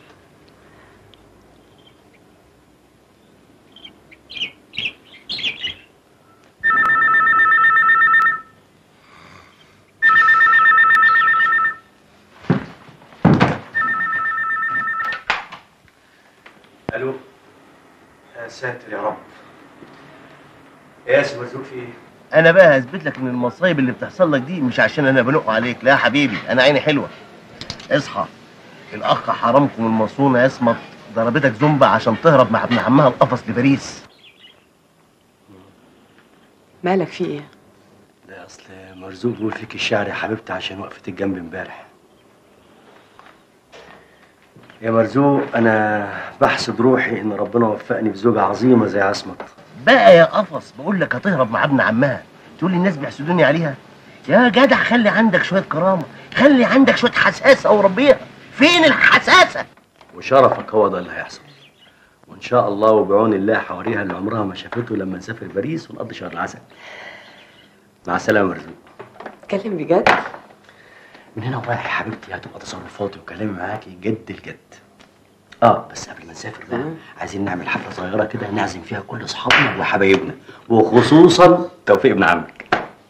الو يا ساتر يا رب يا مرزوق في ايه؟ انا بقى هثبت لك ان المصايب اللي بتحصل لك دي مش عشان انا بنق عليك لا يا حبيبي انا عيني حلوه اصحى الاخ حرامكم المصونه يصمت ضربتك زومبا عشان تهرب مع ابن عمها القفص لباريس مالك في ايه؟ ده اصل مرزوق بيقول فيك الشعر يا حبيبتي عشان وقفت الجنب امبارح يا مرزوق انا بحسد روحي ان ربنا وفقني بزوجة عظيمة زي عصمت بقى يا قفص بقول لك هتهرب مع ابن عمها تقول لي الناس بيحسدوني عليها يا جدع خلي عندك شويه كرامه خلي عندك شويه حساسه وربيها فين الحساسه وشرفك هو ده اللي هيحصل وان شاء الله وبعون الله حواريها اللي عمرها ما شافته لما نسافر باريس ونقضي شهر العسل مع السلامة يا مرزوق اتكلم بجد؟ من هنا ورايح يا حبيبتي هتبقى تصرفاتي وكلامي معاكي جد الجد اه بس قبل ما نسافر بقى عايزين نعمل حفله صغيره كده نعزم فيها كل اصحابنا وحبايبنا وخصوصا توفيق ابن عمك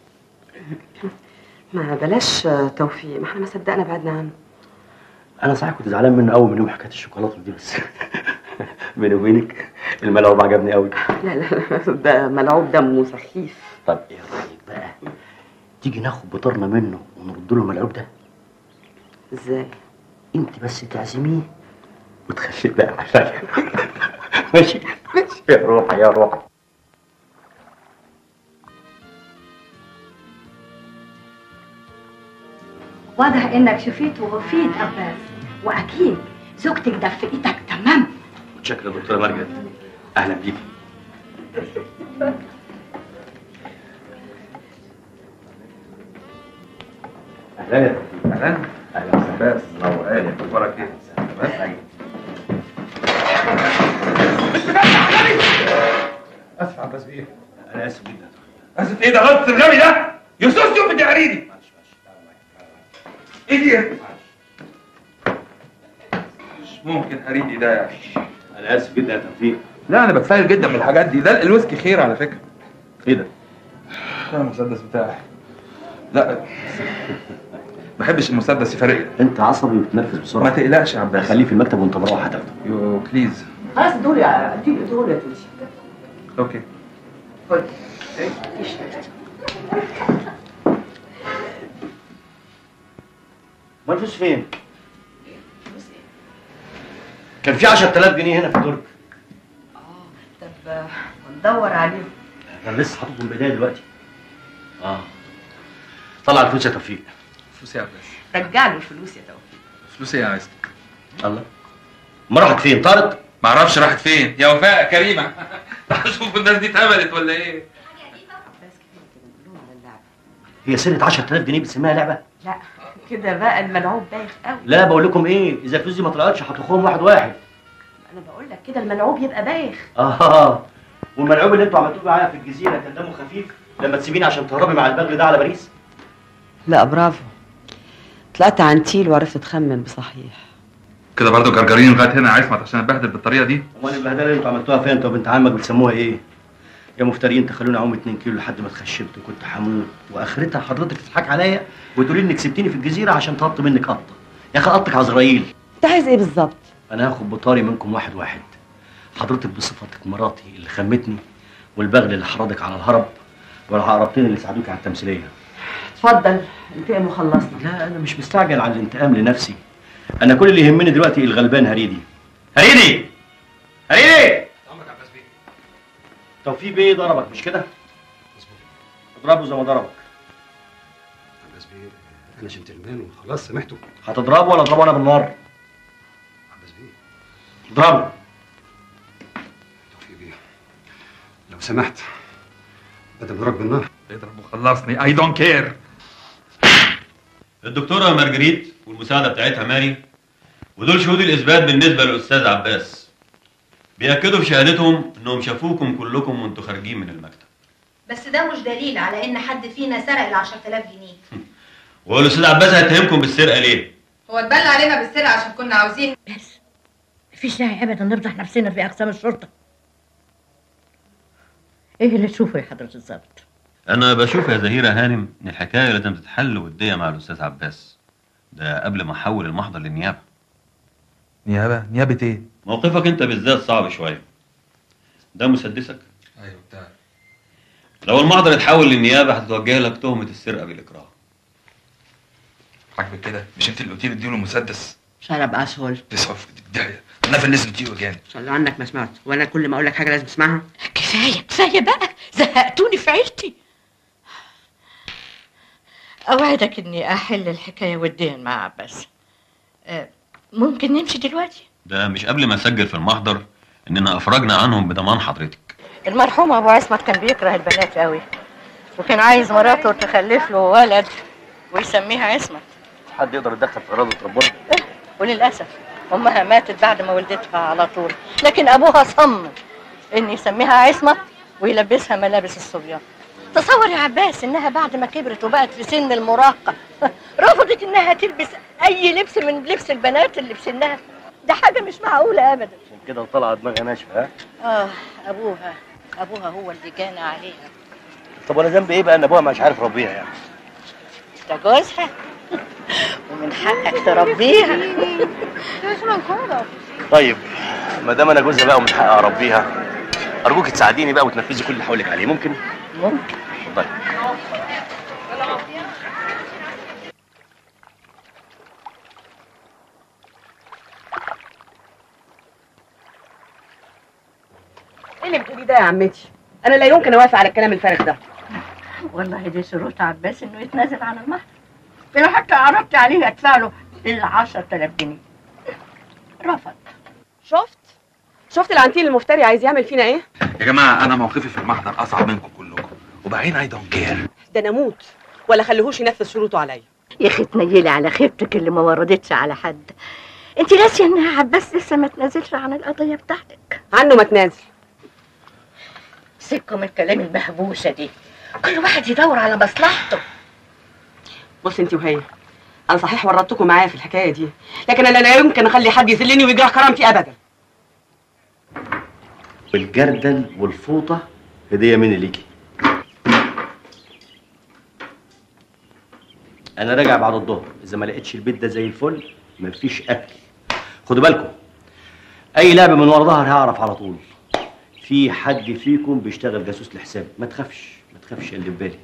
ما بلاش توفيق ما احنا ما صدقنا بعدنا عنه انا صحيح كنت زعلان منه قوي من يوم حكايه الشوكولاته دي بس بيني وبينك الملعوب عجبني قوي لا لا لا ده ملعوب دمه سخيف طب ايه رايك بقى تيجي ناخد بطارنا منه ونرد له الملعوب ده ازاي انت بس تعزميه وتخلي بقى عليا ماشي ماشي يا روحي يا روحي واضح انك شفيت ووفيت عباس واكيد زوجتك دفئتك تمام متشكر يا دكتوره مرجت اهلا بيكي اهلا يا توفيق. اهلا اهلا بس روقان اخبارك ايه؟ بس اسف يا عباس بيه انا اسف جدا اسف ايه ده غلط الغبي ده يسوس يوم في عريدي ايه دي مش ممكن هريدي ده يعني انا اسف جدا يا توفيق لا انا بتفائل جدا من الحاجات دي ده الويسكي خير على فكره ايه ده؟ ده المسدس بتاعي لا ما بحبش المسدس يفرق انت عصبي وبتنرفز بسرعه ما تقلقش يا عباس خليه في المكتب وانت مروح هتاخده يو بليز خلاص دول يا دول يا توتي اوكي خد ما الفلوس فين؟ كان في 10000 جنيه هنا في الدرج طب ندور عليهم انا لسه حاططهم بايديا دلوقتي اه طلع الفلوس يا توفيق فلوس يا عباس رجع له الفلوس يا توفيق فلوس ايه يا عايز الله ما راحت فين طارت ما اعرفش راحت فين يا وفاء كريمه تعالوا شوفوا الناس دي اتهبلت ولا ايه هي سرقت 10000 جنيه بتسميها لعبه لا كده بقى الملعوب بايخ قوي لا بقول لكم ايه اذا الفلوس دي ما طلعتش هتخوهم واحد واحد انا بقول لك كده الملعوب يبقى بايخ اه والملعوب اللي انتوا عملتوه معايا في الجزيره كان دمه خفيف لما تسيبيني عشان تهربي مع البغل ده على باريس لا برافو طلعت عن تيل وعرفت تخمن بصحيح كده برضه جرجرين لغايه هنا عصمت عشان اتبهدل بالطريقه دي امال البهدله اللي انتوا عملتوها فين انتوا وبنت عمك بتسموها ايه يا مفترين تخلوني اعوم 2 كيلو لحد ما اتخشبت وكنت هموت واخرتها حضرتك تضحك عليا وتقولي انك سبتيني في الجزيره عشان طلبت منك قطه يا اخي قطك عزرائيل انت عايز ايه بالظبط انا هاخد بطاري منكم واحد واحد حضرتك بصفتك مراتي اللي خمتني والبغل اللي حرضك على الهرب والعقربتين اللي ساعدوك على التمثيليه اتفضل انتقم وخلصنا لا انا مش مستعجل على الانتقام لنفسي انا كل اللي يهمني دلوقتي الغلبان هريدي هريدي هريدي توفيق بيه ضربك مش كده اضربه زي ما ضربك بس بيه انا جنتلمان وخلاص سامحته هتضربه ولا اضربه انا بالنار بس بيه اضربه توفيق بيه لو سمحت بدل ضرب بالنار اضرب وخلصني اي دونت كير الدكتورة مارجريت والمساعدة بتاعتها ماري ودول شهود الإثبات بالنسبة للأستاذ عباس بيأكدوا في شهادتهم إنهم شافوكم كلكم وأنتوا خارجين من المكتب بس ده مش دليل على ان حد فينا سرق ال 10000 جنيه وهو الأستاذ عباس هيتهمكم بالسرقة ليه؟ هو اتبلى علينا بالسرقه عشان كنا عاوزين مفيش داعي ابدا نفضح نفسنا في اقسام الشرطه ايه اللي تشوفه يا حضره الضابط أنا بشوف يا زهيرة هانم إن الحكاية لازم تتحل ودية مع الأستاذ عباس ده قبل ما أحول المحضر للنيابة نيابة نيابة إيه؟ موقفك أنت بالذات صعب شوية ده مسدسك ايوه بتاع لو المحضر اتحول للنيابة هتتوجه لك تهمة السرقة بالإكراه حاجة كده مش انت اللي قلتي لي اديله مسدس شرب اسهل تصف الداهية انا في الناس اللي وجاني صلى عنك ما سمعت وانا كل ما اقول لك حاجه لازم تسمعها كفايه كفايه بقى زهقتوني في عيلتي اوعدك اني احل الحكايه وديا مع عباس أه، ممكن نمشي دلوقتي ده مش قبل ما أسجل في المحضر إننا أفرجنا عنهم بضمان حضرتك المرحوم ابو عصمت كان بيكره البنات قوي وكان عايز مراته تخلف له ولد ويسميها عصمت حد يقدر يتدخل في اراده ربنا وللاسف امها ماتت بعد ما ولدتها على طول لكن ابوها صمم ان يسميها عصمت ويلبسها ملابس الصبيان تصور يا عباس انها بعد ما كبرت وبقت في سن المراهقه رفضت انها تلبس اي لبس من لبس البنات اللي في سنها ده حاجه مش معقوله ابدا عشان كده طلع دماغها ناشفه ها اه ابوها ابوها هو اللي جانا عليها طب وانا ذنبي ايه بقى ان ابوها مش عارف يربيها يعني ده جوزها ومن حقك تربيها طيب ما دام انا جوزها بقى ومن حقي اربيها ارجوك تساعديني بقى وتنفذي كل اللي هقول لك عليه ممكن ممكن اتفضلي ايه اللي بتقوليه ده يا عمتي انا لا يمكن اوافق على الكلام الفارغ ده والله دي شروط عباس انه يتنازل عن المهر لو حتى عرضت عليه ادفع له ال 10000 جنيه رفض شفت شفت العنتيل المفتري عايز يعمل فينا ايه يا جماعة أنا موقفي في المحضر أصعب منكم كلكم وبعدين أي دونت كير ده انا اموت ولا خليهوش ينفذ شروطه عليا يا اخي تنيلي على خيبتك اللي ما وردتش على حد انت ناسيه ان عباس لسه ما تنازلش عن القضيه بتاعتك عنه ما تنازل سيبكم من الكلام المهبوسه دي كل واحد يدور على مصلحته بص انت وهي انا صحيح ورطتكم معايا في الحكايه دي لكن انا لا يمكن اخلي حد يذلني ويجرح كرامتي ابدا والجردل والفوطه هديه مني ليكي انا راجع بعد الظهر اذا ما لقيتش البيت ده زي الفل مفيش اكل خدوا بالكم اي لعبه من ورا ظهر هعرف على طول في حد فيكم بيشتغل جاسوس لحسابي ما تخافش ما تخافش اللي في بالي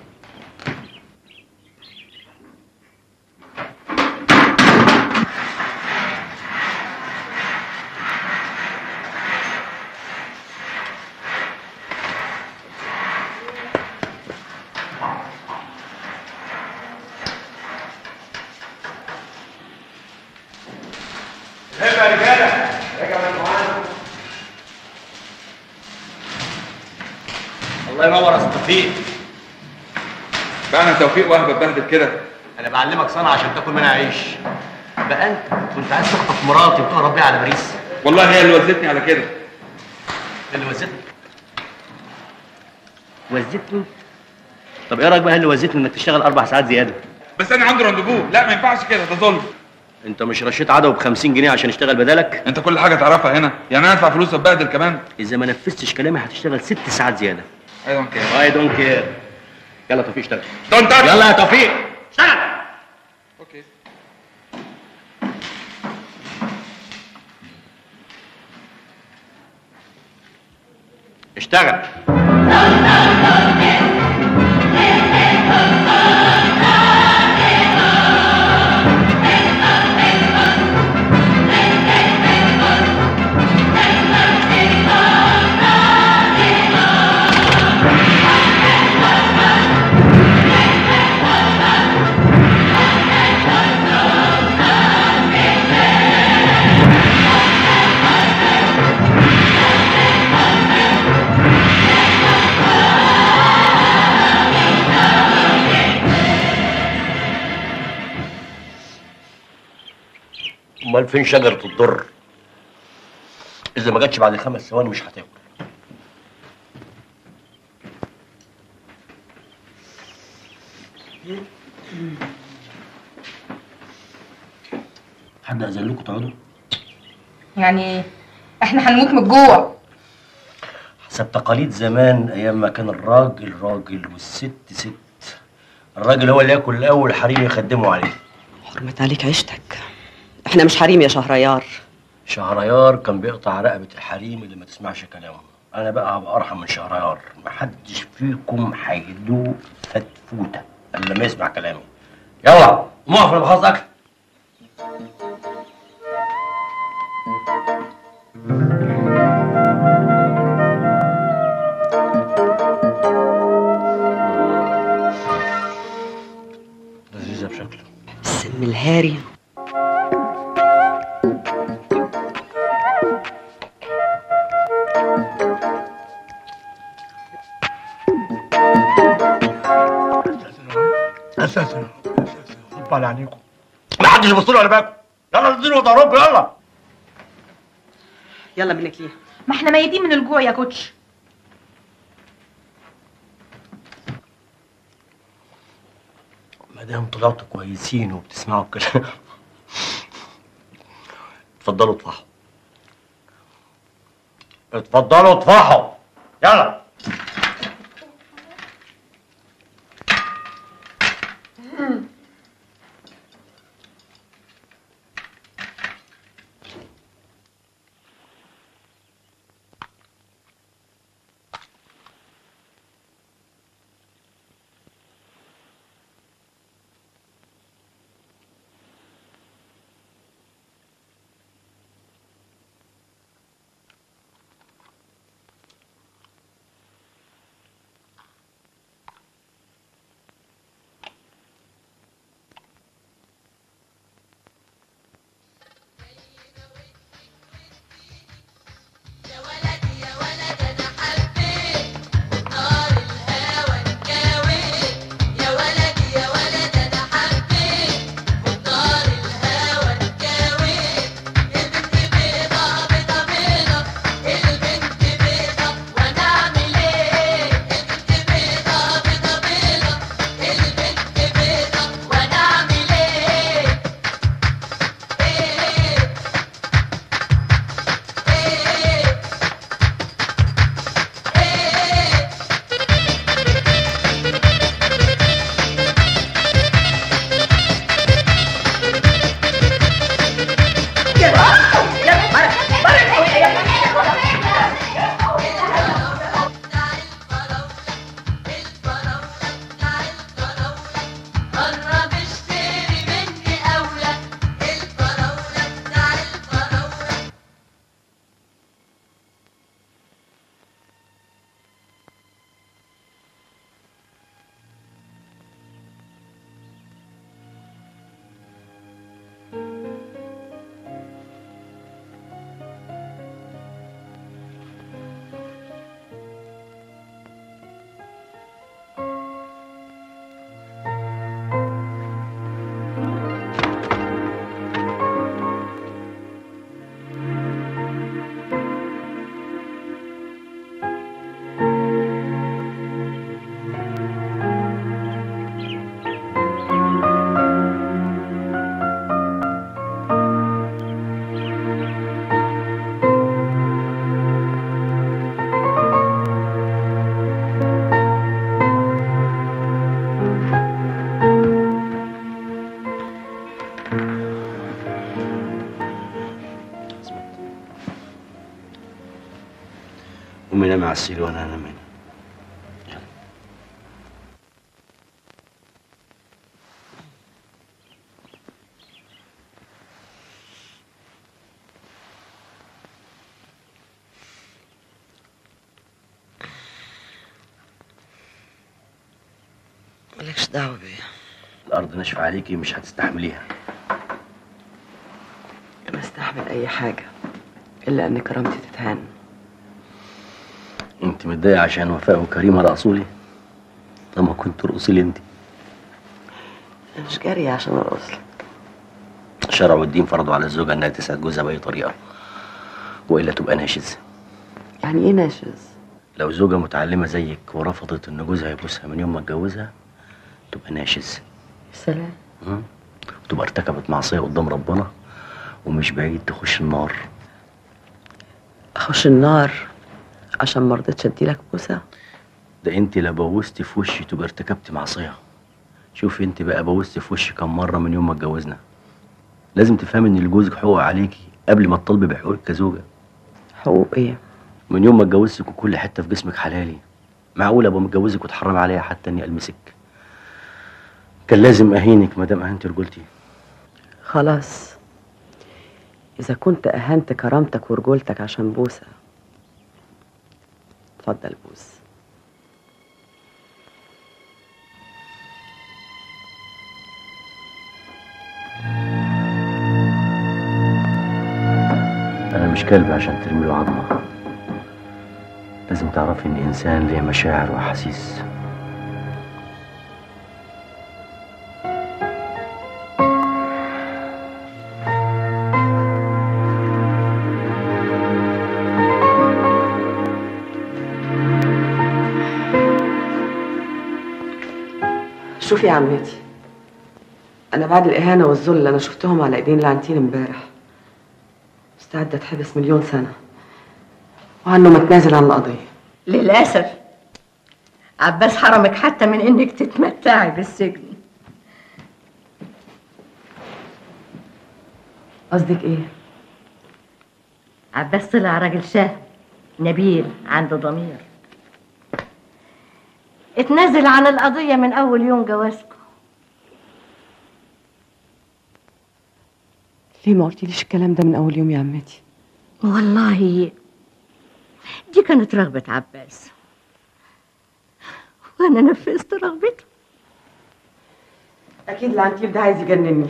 هبه يا رجاله رجع من معانا الله ينور يا أستاذ توفيق بقى أنا توفيق وهبة اتبهدل كده انا بعلمك صنعه عشان تاكل منها عيش بقى انت كنت عايز تخطف مراتي وتهرب بيها على باريس والله هي اللي وزتني على كده اللي وزتني وزتني طب ايه رايك بقى اللي وزتني انك تشتغل اربع ساعات زياده بس أنا عندي رانديفو لا ما ينفعش كده ده ظلم انت مش رشيت عدو ب 50 جنيه عشان يشتغل بدالك انت كل حاجه تعرفها هنا يعني انا ادفع فلوس واتبهدل كمان اذا ما نفذتش كلامي هتشتغل ست ساعات زياده اي دونت كير اي دونت كير يلا توفيق اشتغل دونت يلا يا توفيق اشتغل اوكي اشتغل امال فين شجره الضر اذا ما جاتش بعد خمس ثواني مش هتاكل حد اذن لكم تقعدوا يعني احنا هنموت من الجوع حسب تقاليد زمان ايام ما كان الراجل راجل والست ست الراجل هو اللي ياكل الاول الحريم يخدموا عليه حرمت عليك عيشتك احنا مش حريم يا شهريار شهريار كان بيقطع رقبة الحريم اللي ما تسمعش كلامه أنا بقى هبقى أرحم من شهريار محدش فيكم هيدوق فتفوتة إلا لما يسمع كلامي يلا موقف أنا بخلص أكل لذيذة بشكل السم الهاري اساسا خد عليكم ما حدش يبص له ولا باكل يلا اديله ضرب يلا يلا منك ليه ما احنا ميتين من الجوع يا كوتش ما دام طلعتوا كويسين وبتسمعوا الكلام اتفضلوا اطفحوا اتفضلوا اطفحوا يلا قومي نامي على السرير وانا هنام هنا مالكش دعوة بيا الارض ناشفه عليكي مش هتستحمليها أنا أستحمل أي حاجة إلا إن كرامتي تتهان انت متضايقه عشان وفاء وكريمه رقصوا لي طب ما كنت ترقصي لي انت أنا مش جارية عشان أرقص لك الشرع والدين فرضوا على الزوجه انها تسعد جوزها باي طريقه والا تبقى ناشز يعني إيه ناشز؟ لو زوجه متعلمه زيك ورفضت ان جوزها يبوسها من يوم ما اتجوزها تبقى ناشز سلام مم. وتبقى ارتكبت معصيه قدام ربنا ومش بعيد تخش النار أخش النار عشان ما رضيتش أديلك بوسة ده انت لو بوستي في وشي تبقى ارتكبت معصيه شوفي انت بقى بوستي في وشي كم مره من يوم ما اتجوزنا لازم تفهمي ان لجوزك حقوق عليكي قبل ما تطالبي بحقوقك كزوجه حقوق إيه؟ من يوم ما اتجوزتك وكل حته في جسمك حلالي معقول ابقى متجوزك وتحرم عليا حتى اني المسك كان لازم اهينك ما دام اهنت رجولتي خلاص إذا كنت أهنت كرامتك ورجولتك عشان بوسة اتفضل بوس انا مش كلب عشان ترمي له عظمه لازم تعرفي اني انسان ليه مشاعر واحاسيس شوفي يا عمتي أنا بعد الإهانة والذل اللي أنا شفتهم على إيدين لعنتين امبارح مستعدة أتحبس مليون سنة وعنه متنازل عن القضية للأسف عباس حرمك حتى من إنك تتمتعي بالسجن قصدك إيه؟ عباس طلع راجل شهم نبيل عنده ضمير اتنازل عن القضية من أول يوم جوازكم ليه ما قلتيليش الكلام ده من أول يوم يا عمتي؟ والله دي كانت رغبة عباس وأنا نفذت رغبته أكيد العنتيل ده عايز يجنني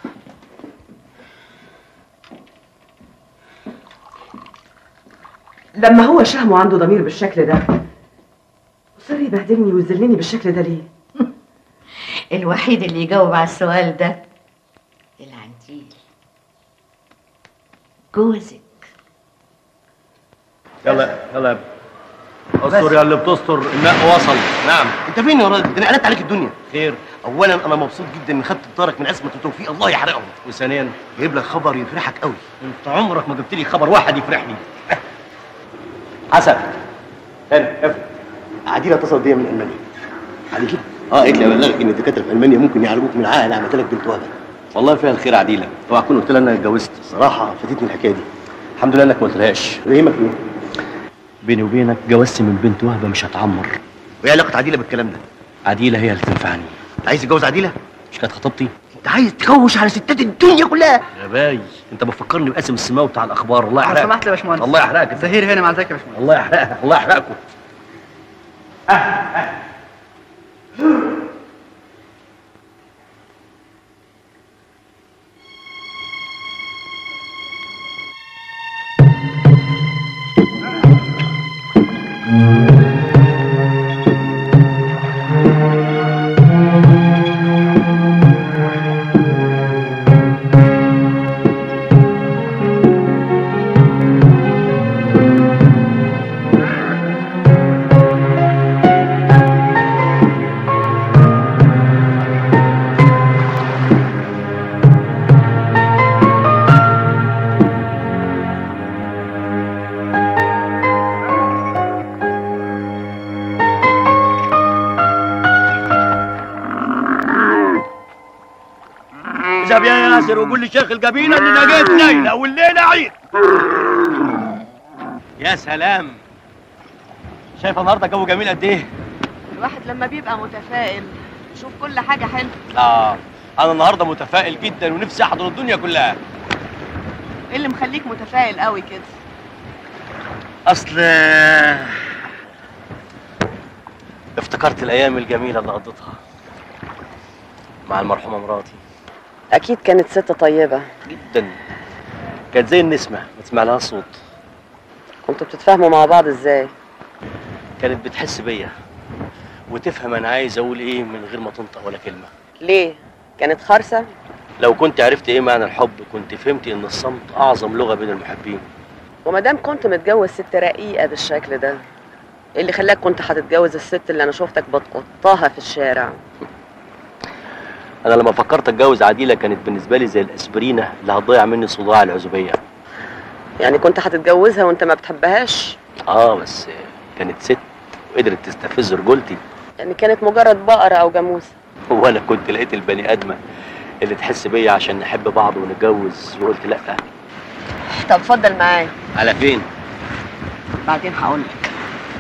لما هو شهم وعنده ضمير بالشكل ده مصر يبهدلني ويذلني بالشكل ده ليه؟ الوحيد اللي يجاوب على السؤال ده العنتيل جوزك يلا يلا يا ابني استر يا اللي بتستر النق وصل نعم انت فين يا راجل؟ ده انا قلبت عليك الدنيا خير اولا انا مبسوط جدا ان خدت بطارك من عصمه وتوفيق الله يحرقهم وثانيا جايب لك خبر يفرحك قوي انت عمرك ما جبت لي خبر واحد يفرحني حسن هنا افرح عديله اتصلت بيا من المانيا عديله اه قالت لي ابلغك ان الدكاتره في المانيا ممكن يعالجوك من العاهه اللي عملت لك بنت وهبه والله فيها الخير عديله اوعى تكون قلت لها انك اتجوزت صراحه فاتتني الحكايه دي الحمد لله انك ما قلتلهاش يهمك ايه؟ بيني وبينك جوازتي من بنت وهبه مش هتعمر وايه علاقه عديله بالكلام ده؟ عديله هي اللي تنفعني انت عايز تتجوز عديله؟ مش كانت خطيبتي انت عايز تكوش على ستات الدنيا كلها يا باي انت بفكرني باسم السماوي بتاع الاخبار الله لو يحرقك سمحت يا باشمهندس الله يحرقك زهير هنا مع ازيك يا باشمهندس الله يحرقك الله يحرقكم اذهب يا ياسر وقول لشيخ القبيله اننا جيت ليله والليله عيد يا سلام شايفه النهارده الجو جميل قد ايه الواحد لما بيبقى متفائل يشوف كل حاجة حلوة اه انا النهارده متفائل جدا ونفسي احضر الدنيا كلها ايه اللي مخليك متفائل قوي كده اصل افتكرت الايام الجميله اللي قضيتها مع المرحومه مراتي اكيد كانت ست طيبة جدا كانت زي النسمه بتسمع لها صوت كنتوا بتتفاهموا مع بعض ازاي كانت بتحس بيا وتفهم انا عايز اقول ايه من غير ما تنطق ولا كلمه ليه كانت خرسة لو كنت عرفت ايه معنى الحب كنت فهمت ان الصمت اعظم لغه بين المحبين وما دام كنت متجوز ست رقيقة بالشكل ده ايه اللي خلاك كنت هتتجوز الست اللي انا شفتك بتقطها في الشارع انا لما فكرت اتجوز عديله كانت بالنسبه لي زي الاسبرينه اللي هتضيع مني صداع العزوبيه يعني كنت هتتجوزها وانت ما بتحبهاش اه بس كانت ست وقدرت تستفز رجولتي يعني كانت مجرد بقرة او جاموسة وانا كنت لقيت البني ادمه اللي تحس بيا عشان نحب بعض ونتجوز وقلت لا طب اتفضل معايا على فين بعدين هقول لك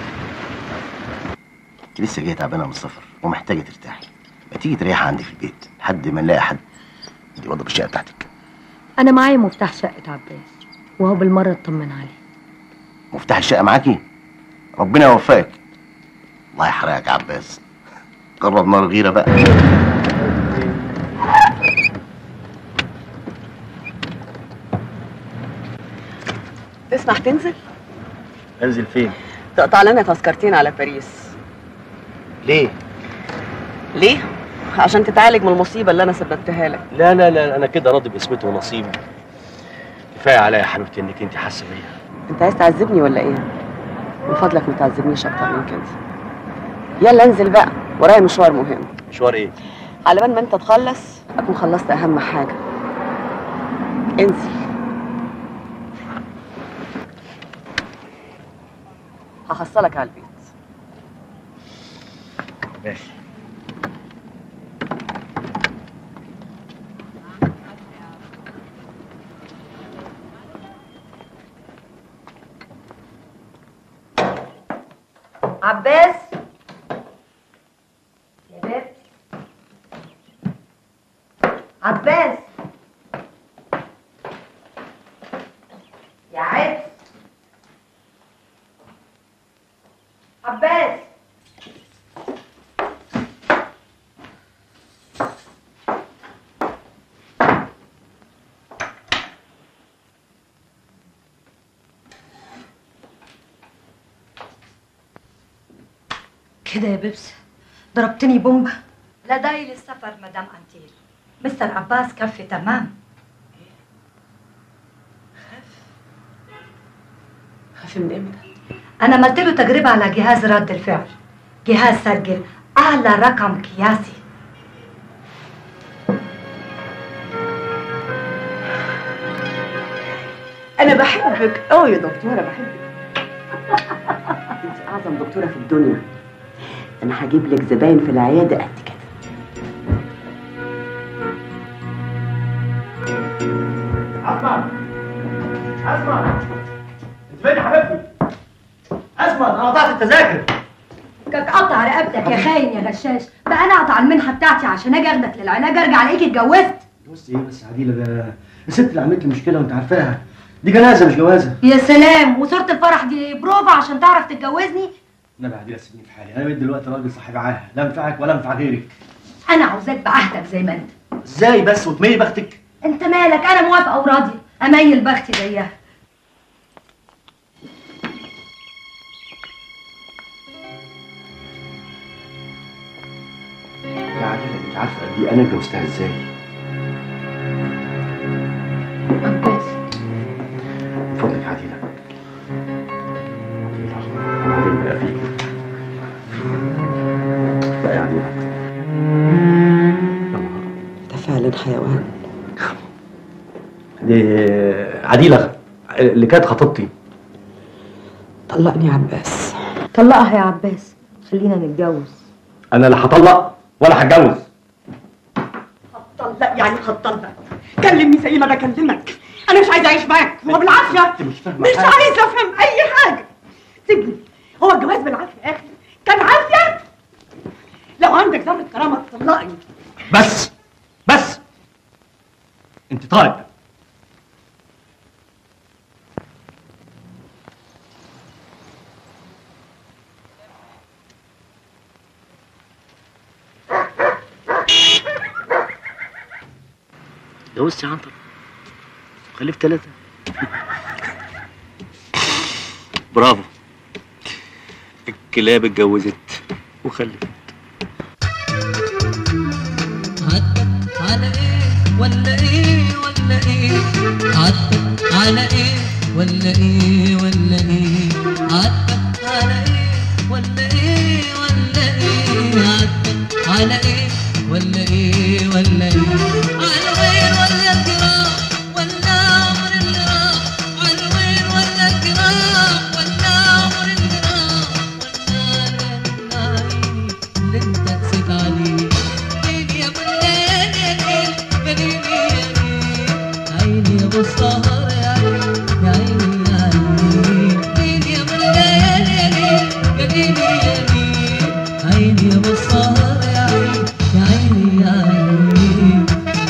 انت لسه جايه تعبانه من السفر ومحتاجه ترتاحي ما تيجي تريحي عندي في البيت لحد ما نلاقي حد دي وضب الشقه بتاعتك انا معايا مفتاح شقه عباس وهو بالمره اطمن عليه مفتاح الشقه معاكي ربنا يوفقك الله يحرقك يا عباس قرب نار غيره بقى تسمح تنزل انزل فين تقطع لنا تذكرتين على باريس ليه ليه عشان تتعالج من المصيبة اللي انا سببتها لك لا لا لا انا كده راضي باسمته ونصيبي كفايه عليا يا حبيبتي انك انت حاسه بيا انت عايز تعذبني ولا ايه من فضلك ما تعذبنيش اكتر من كده يلا انزل بقى ورايا مشوار مهم مشوار ايه على بال ما انت تخلص اكون خلصت اهم حاجه انزل هحصلك على البيت ماشي عباس يا باب عباس يا عز عباس كده يا بيبس ضربتني بومبا لا داعي للسفر مدام أنتيل مستر عباس كفي تمام خافي من امتى أنا عملت له تجربة على جهاز رد الفعل جهاز سجل أعلى رقم قياسي انا بحبك قوي يا دكتوره بحبك انت اعظم دكتوره في الدنيا انا هجيب لك زباين في العياده قد كده اسمع اسمع انت فين يا حبيبتي اسمع انا قطعت التذاكر كك قطع رقبتك يا خاين يا غشاش بقى انا اقطع المنحه بتاعتي عشان اجي اخدك للعلاج ارجع الاقيك اتجوزت بص ايه بس يا عديله ده الست اللي عملت لي مشكله وانت عارفاها دي جنازه مش جوازه يا سلام وصورة الفرح دي بروفا عشان تعرف تتجوزني انا عديله سيبني في حالي انا بقيت دلوقتي راجل صاحب عاهه لا انفعك ولا انفع غيرك انا عاوزاك بعهدك زي ما انت ازاي بس وتميل بختك انت مالك انا موافقه وراضيه اميل بختي زيها يا عديله انت عارفه قد ايه انا اتجوزتها ازاي من فضلك يا عديله انا عارف بقى فيك لا يا عديله انت فعلا حيوان دي عديله اللي كانت خطيبتي طلقني يا عباس طلقها يا عباس خلينا نتجوز انا لا هطلق ولا هتجوز طلق يعني هتطلق كلمني زي ما بكلمك انا مش عايزه اعيش معاك هو بالعافيه مش فاهمه مش عايزه افهم اي حاجه سيبني هو الجواز بالعافيه يا اخي كان عافيه لو عندك ذره كرامه تطلقني بس بس انت طالب جوزت يا عنتر خلفت ثلاثة برافو الكلاب اتجوزت وخلفت على ايه ولا ايه ولا ايه عاتبك على ايه ولا ايه ولا ايه عاتبك على ايه ولا ايه ولا ايه عاتبك على ايه ولا ايه ولا ايه على وين ولا الكرام ولا عمر اللي راح على وين ولا الكرام ولا عمر اللي راح ولا عيني اللي انت قسيت عليه عيني يا ابو الليل يا ليل يا ليل يا ليل عيني يا ابو السهر يا عيني يا عيني يا عيني عيني يا ابو الليل يا ليل يا ليل يا ليل عيني يا ابو السهر يا عيني يا عيني يا عيني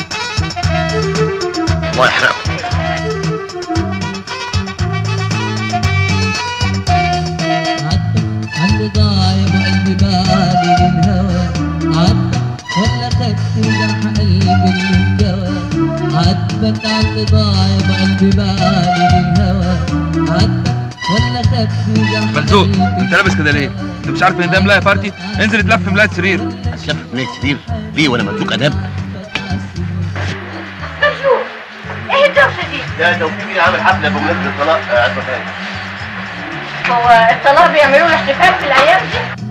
الله يحرقه اللي ضايع بقلبي بالي للهوى عاتبك ولا خدت جرح قلبي اللي انجوى عاتبك اللي ضايع بقلبي بالي للهوى عاتبك ولا خدت جرح مرزوق انت لابس كده ليه؟ انت مش عارف ان ده ملايه بارتي؟ انزل اتلف في ملايه سرير اتلف في ملايه سرير ليه وانا مملوك اداب؟ مرزوق ايه الدوشه دي؟ ده توفيق عامل حفله بمناسبه الطلاق آه، عزمه تاني هو الطلاق بيعملوا له احتفال في الايام دي؟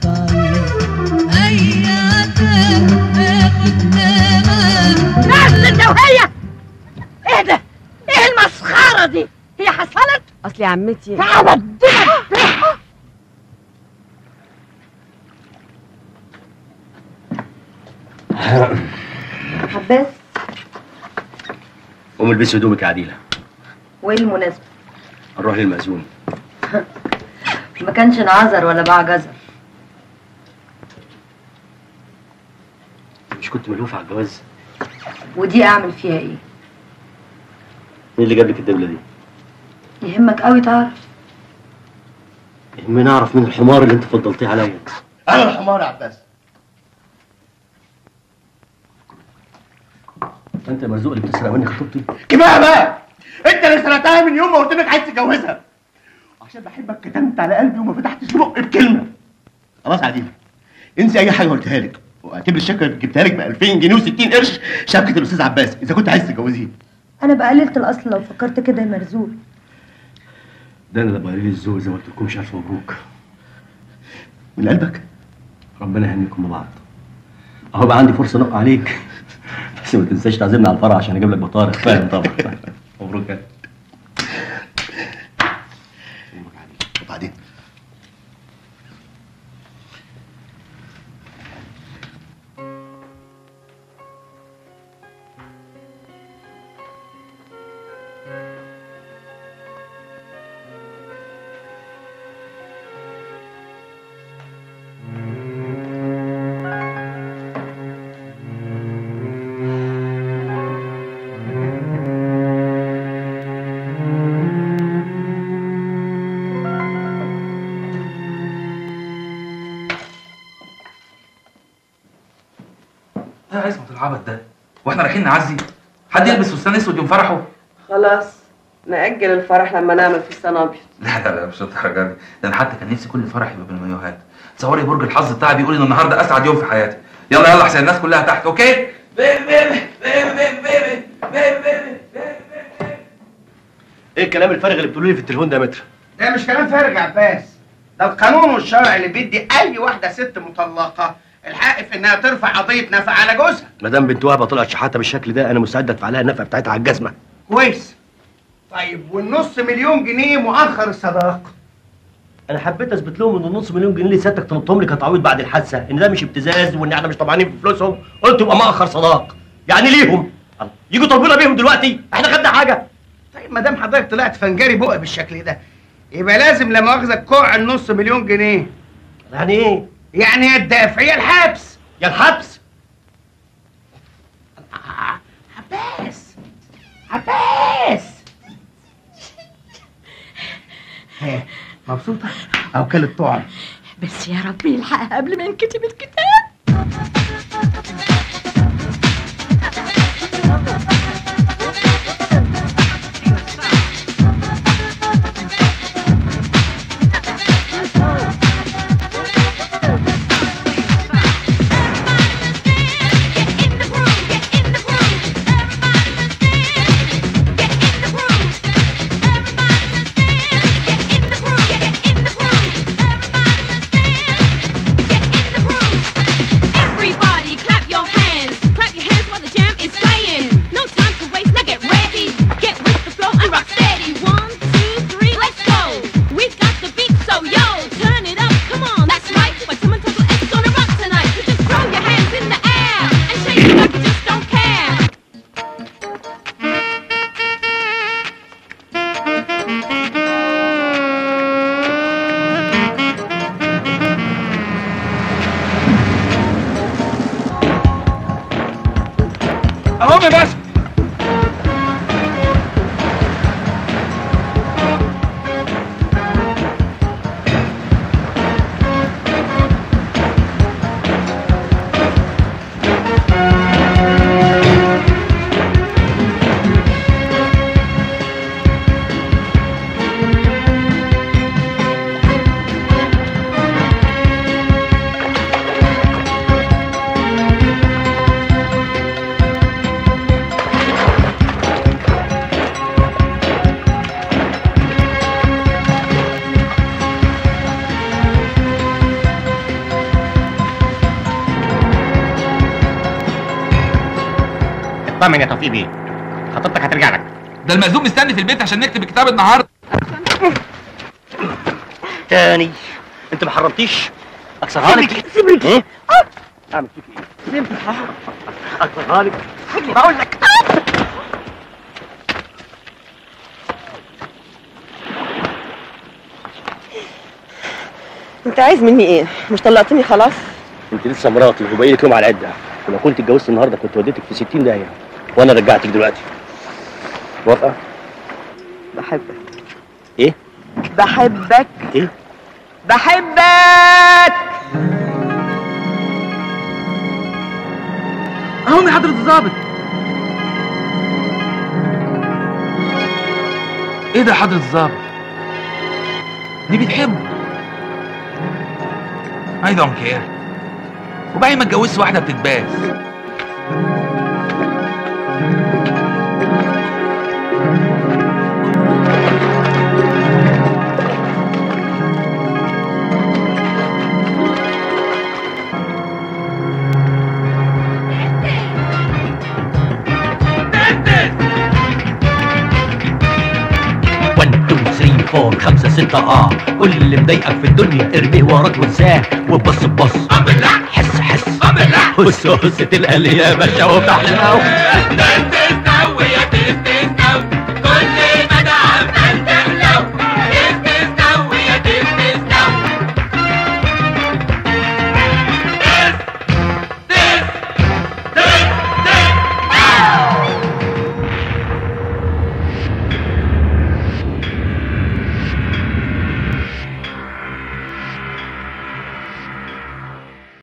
ناس الدوهية ايه ده؟ ايه المسخرة دي؟ هي حصلت؟ اصل يا عمتي تعبت عباس قوم البسي هدومك يا عديلة وايه المناسبة؟ نروح للمأذون ما كانش نعذر ولا باع جزر مش كنت ملهوف على الجواز ودي اعمل فيها ايه؟ مين اللي جاب لك الدبلة دي؟ يهمك قوي تعرف يهمني اعرف مين الحمار اللي انت فضلتيه عليا انا الحمار يا عباس انت يا مرزوق اللي بتسرق مني خطيبتي كفايه بقى انت اللي سرقتها من يوم ما قلت لك عايز تتجوزها عشان بحبك كتمت على قلبي وما فتحتش بقي بكلمه خلاص يا عديل انسي اي حاجه قلتها لك واعتبر الشبكه اللي جبتها لك ب 2000 جنيه و60 قرش شبكه الاستاذ عباس اذا كنت عايز تتجوزيه انا بقللت الاصل لو فكرت كده يا مرزوق ده انا اللي بقى لي الذوق زي ما قلت لكمش الف مبروك من قلبك ربنا يهنيكم ببعض اهو بقى عندي فرصه انق عليك بس ما تنساش تعزمني على الفرح عشان اجيب لك بطارخ فاهم طبعا مبروك يا وبعدين ايه يا عصمت العبط ده؟ واحنا رايحين نعزي؟ حد يلبس فستان اسود يوم فرحه؟ خلاص نأجل الفرح لما نعمل فستان ابيض لا لا لا مش الدرجه دي ده انا حتى كان نفسي كل فرح يبقى بالمايوهات تصوري برج الحظ بتاعي بيقول ان النهارده اسعد يوم في حياتي يلا يلا عشان الناس كلها تحت اوكي بيبي بيبي بيبي بيبي بيبي بيبي ايه الكلام الفارغ اللي بتقولوا لي في التليفون ده يا متر ده مش كلام فارغ يا عباس ده القانون والشرع اللي بيدي اي واحده ست مطلقه الحق في انها ترفع قضيه نفقه على جوزها ما دام بنت وهبه طلعت شحاته بالشكل ده انا مستعد ادفع لها النفقه بتاعتها على الجزمه كويس طيب والنص مليون جنيه مؤخر الصداق انا حبيت اثبت لهم ان النص مليون جنيه اللي سيادتك طلبتهم لي كتعويض بعد الحادثه ان ده مش ابتزاز وان احنا مش طمعانين في فلوسهم قلت يبقى مؤخر صداق يعني ليهم يجوا طالبونا بيهم دلوقتي احنا خدنا حاجه طيب ما دام حضرتك طلعت فنجاري بقى بالشكل ده يبقى لازم لا مؤاخذه كوع النص مليون جنيه يعني ايه؟ يعني يا الدافع يا الحبس يا الحبس عباس عباس ها مبسوطه او كلت طعم بس يا رب يلحقها قبل ما ينكتب الكتاب Everybody clap your hands. Clap your hands while the jam is playing. No time to waste, now get ready. Get with the flow and rock steady. One, two, three, let's go. We've got the beat, so yo, turn it up. Come on, that's right. But someone tells you it's gonna rock tonight. So just throw your hands in the air and shake it like you just don't care. اهو يا باشا اطمن يا توفيق بيه خطيبتك هترجع لك ده المأذون مستني في البيت عشان نكتب الكتاب النهارده تاني انت ما حرمتيش اكسرها لك سيبني ايه اعمل فيك ايه سيبني اكسرها لك سيبني بقول لك انت عايز مني ايه مش طلقتني خلاص انت لسه مراتي وباقي لك يوم على العده ولو كنت اتجوزت النهارده كنت وديتك في 60 داهيه وانا رجعتك دلوقتي موافقه بحبك ايه بحبك ايه بحبك اهو يا حضرة الظابط ايه ده يا حضرة الظابط دي بتحبه I don't care وبعدين ما اتجوزش واحدة بتتباس One, two, three, four, خمسة ستة اه كل اللي مضايقك في الدنيا ارميه وراك وانساه وبص بص حس حس هس هس تلقى لي يا باشا وبتاع